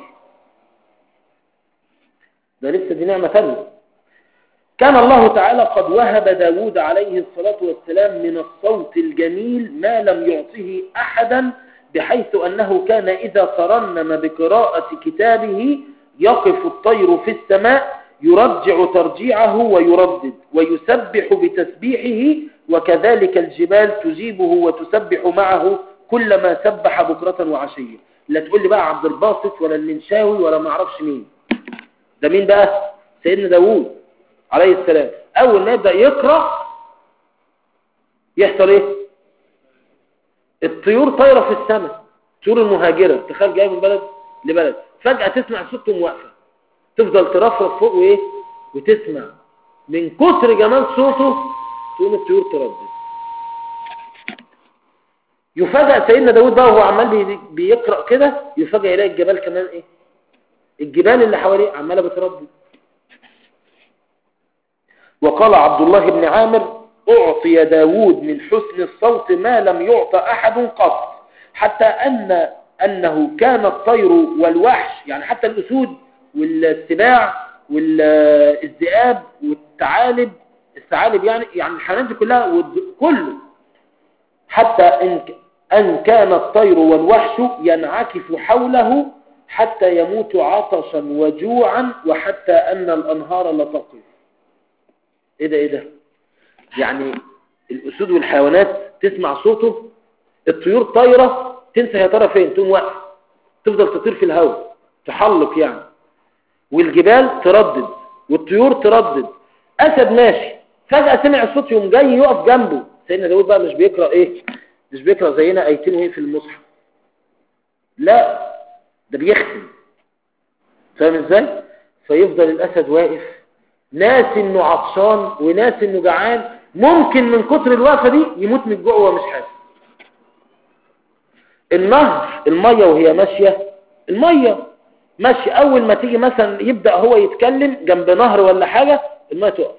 ده لسه دي نعمة ثانية كان الله تعالى قد وهب داود عليه الصلاة والسلام من الصوت الجميل ما لم يعطه أحدا بحيث أنه كان إذا ترنم بقراءة كتابه يقف الطير في السماء يرجع ترجيعه ويردد ويسبح بتسبيحه وكذلك الجبال تجيبه وتسبح معه كلما سبح بكرة وعشية لا تقول لي بقى عبد الباسط ولا المنشاوي ولا ما اعرفش مين ده مين بقى سيدنا داوود عليه السلام اول ما يبدأ يقرأ يحصل ايه الطيور طايرة في السماء طيور المهاجرة تخيل جاي من بلد لبلد فجأة تسمع صوتهم واقفة تفضل ترفرف فوق وايه وتسمع من كتر جمال صوته تقوم الطيور تردد يفاجأ سيدنا داود بقى وهو عمال بيقرأ كده يفاجأ يلاقي الجبال كمان ايه الجبال اللي حواليه عمالة بتردد وقال عبد الله بن عامر أعطي داود من حسن الصوت ما لم يعطى أحد قط حتى أن أنه كان الطير والوحش يعني حتى الأسود والسباع والذئاب والثعالب الثعالب يعني يعني الحيوانات دي كلها والد- كله حتى إن أن كان الطير والوحش ينعكف حوله حتى يموت عطشا وجوعا وحتى أن الأنهار لتقف إيه ده إيه ده يعني الأسود والحيوانات تسمع صوته الطيور طايرة تنسى يا ترى فين تقوم واقف تفضل تطير في الهواء تحلق يعني والجبال تردد والطيور تردد أسد ماشي فجأة سمع الصوت يوم جاي يقف جنبه سيدنا داود بقى مش بيقرأ ايه مش بيقرأ زينا ايتين وايه في المصحف لا ده بيختم فاهم ازاي فيفضل الاسد واقف ناس انه عطشان وناس انه جعان ممكن من كتر الوقفة دي يموت من الجوع وهو مش حاسس النهر المية وهي ماشية المية ماشي اول ما تيجي مثلا يبدأ هو يتكلم جنب نهر ولا حاجة المية تقف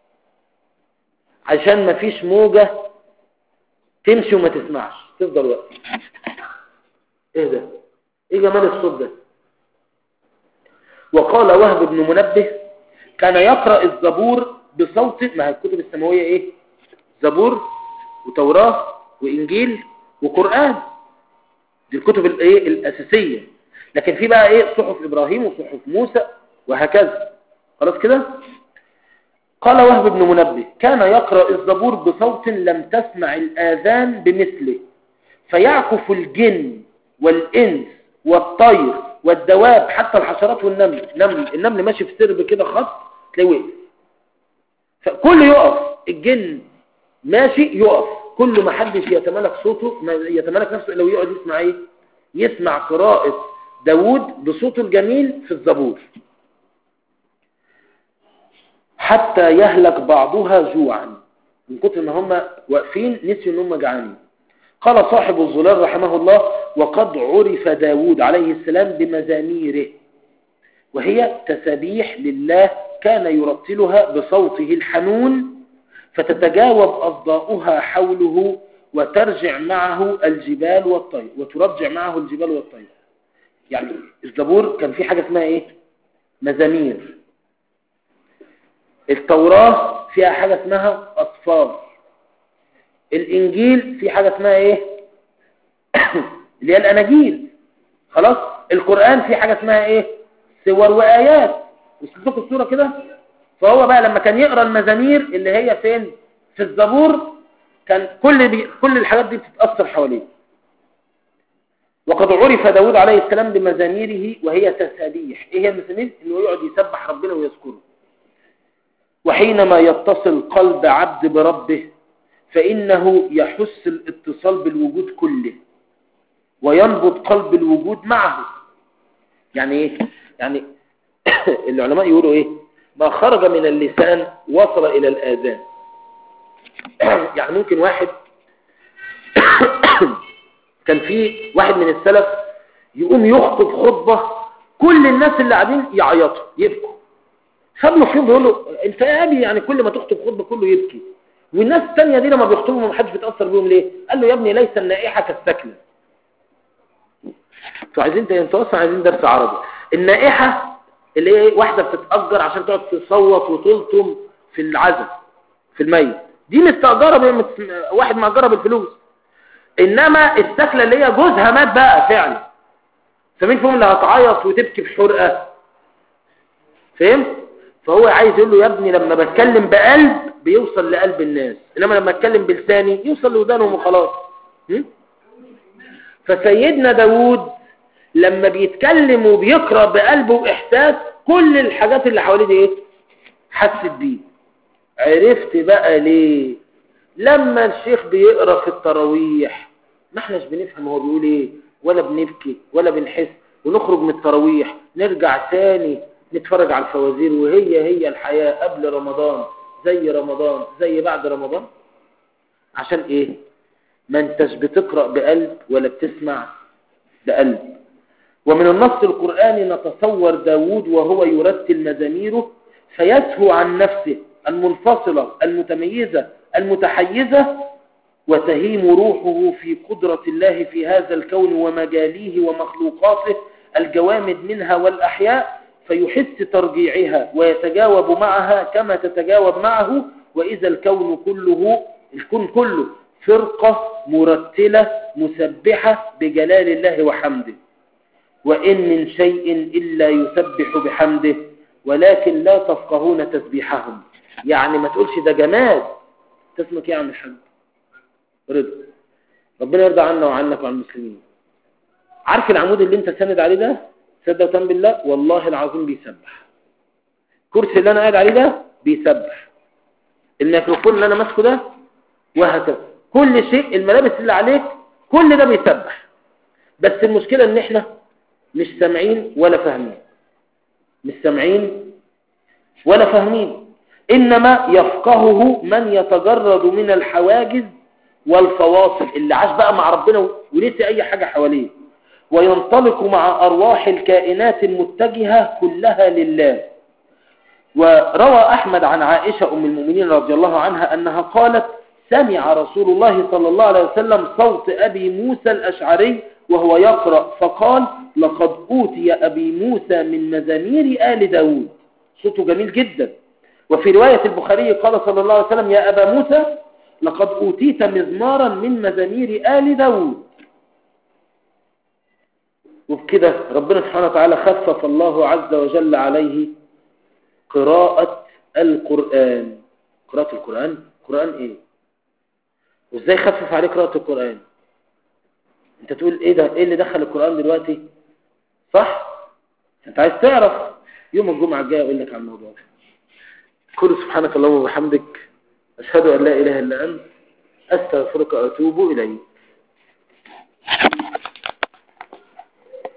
عشان ما فيش موجة تمشي وما تسمعش تفضل واقف ايه ده ايه جمال الصوت ده وقال وهب بن منبه كان يقرأ الزبور بصوت ما هي الكتب السماوية ايه زبور وتوراة وانجيل وقرآن دي الكتب الايه الاساسية لكن في بقى ايه صحف ابراهيم وصحف موسى وهكذا خلاص كده قال وهب بن منبه كان يقرأ الزبور بصوت لم تسمع الآذان بمثله فيعكف الجن والإنس والطير والدواب حتى الحشرات والنمل نمل النمل ماشي في سرب كده خط تلاقيه وقف فكل يقف الجن ماشي يقف كل ما حدش يتملك صوته ما يتملك نفسه لو يقعد يسمع ايه يسمع قراءة داود بصوته الجميل في الزبور حتى يهلك بعضها جوعا من كتر ما هم واقفين نسيوا ان هم جعانين قال صاحب الظلال رحمه الله وقد عرف داود عليه السلام بمزاميره وهي تسبيح لله كان يرتلها بصوته الحنون فتتجاوب أصداؤها حوله وترجع معه الجبال والطير وترجع معه الجبال والطير يعني الزبور كان في حاجة اسمها ايه مزامير التوراة فيها حاجة اسمها أطفال الإنجيل في حاجة اسمها إيه اللي هي الأناجيل خلاص القرآن في حاجة اسمها إيه سور وآيات وصلتكم الصورة كده فهو بقى لما كان يقرأ المزامير اللي هي فين في الزبور كان كل بي... كل الحاجات دي بتتأثر حواليه وقد عرف داود عليه السلام بمزاميره وهي تسابيح ايه هي المزامير انه يقعد يسبح ربنا ويذكره وحينما يتصل قلب عبد بربه فإنه يحس الاتصال بالوجود كله وينبض قلب الوجود معه يعني ايه يعني العلماء يقولوا ايه ما خرج من اللسان وصل الى الاذان يعني ممكن واحد كان في واحد من السلف يقوم يخطب خطبة كل الناس اللي قاعدين يعيطوا يبكوا خد له فيهم بيقول له انت يا ابي يعني كل ما تخطب خطبة كله يبكي والناس الثانيه دي لما بيخطبوا ما حدش بيتاثر بيهم ليه قال له يا ابني ليس النائحه كالسكنه انتوا عايزين انتوا اصلا عايزين درس عربي النائحه اللي هي واحده بتتاجر عشان تقعد تصوت وتلطم في العزم في الميت دي مستاجره بمت... واحد مأجرها بالفلوس انما السكنه اللي هي جوزها مات بقى فعلا فمين فيهم اللي هتعيط وتبكي بحرقه فهمت فهو عايز يقول له يا ابني لما بتكلم بقلب بيوصل لقلب الناس انما لما اتكلم بلساني يوصل لودانهم وخلاص م? فسيدنا داود لما بيتكلم وبيقرأ بقلبه وإحساس كل الحاجات اللي حواليه دي ايه حست بيه عرفت بقى ليه لما الشيخ بيقرأ في التراويح ما احناش بنفهم هو بيقول ايه ولا بنبكي ولا بنحس ونخرج من التراويح نرجع تاني نتفرج على الفوازير وهي هي الحياة قبل رمضان زي رمضان زي بعد رمضان عشان ايه ما انتش بتقرأ بقلب ولا بتسمع بقلب ومن النص القرآني نتصور داود وهو يرتل مزاميره فيسهو عن نفسه المنفصلة المتميزة المتحيزة وتهيم روحه في قدرة الله في هذا الكون ومجاليه ومخلوقاته الجوامد منها والأحياء فيحس ترجيعها ويتجاوب معها كما تتجاوب معه وإذا الكون كله الكون كله فرقة مرتلة مسبحة بجلال الله وحمده وإن من شيء إلا يسبح بحمده ولكن لا تفقهون تسبيحهم يعني ما تقولش ده جماد تسمك ايه يا عم الحاج رضا ربنا يرضى عنا وعنك وعن المسلمين عارف العمود اللي انت ساند عليه ده صدق وتم بالله والله العظيم بيسبح الكرسي اللي انا قاعد عليه ده بيسبح الميكروفون اللي انا ماسكه ده وهكذا كل شيء الملابس اللي عليك كل ده بيسبح بس المشكلة ان احنا مش سامعين ولا فاهمين مش سامعين ولا فاهمين انما يفقهه من يتجرد من الحواجز والفواصل اللي عاش بقى مع ربنا وليس اي حاجة حواليه وينطلق مع ارواح الكائنات المتجهة كلها لله وروى احمد عن عائشة ام المؤمنين رضي الله عنها انها قالت سمع رسول الله صلى الله عليه وسلم صوت أبي موسى الأشعري وهو يقرأ فقال لقد أوتي أبي موسى من مزامير آل داود صوته جميل جدا وفي رواية البخاري قال صلى الله عليه وسلم يا أبا موسى لقد أوتيت مزمارا من مزامير آل داود وبكده ربنا سبحانه وتعالى خفف الله عز وجل عليه قراءة القرآن قراءة القرآن القرآن ايه وازاي خفف عليك قراءة القرآن انت تقول ايه ده ايه اللي دخل القرآن دلوقتي صح انت عايز تعرف يوم الجمعة الجاية اقول لك عن الموضوع ده كل سبحانك اللهم وبحمدك اشهد ان لا اله الا انت استغفرك واتوب اليك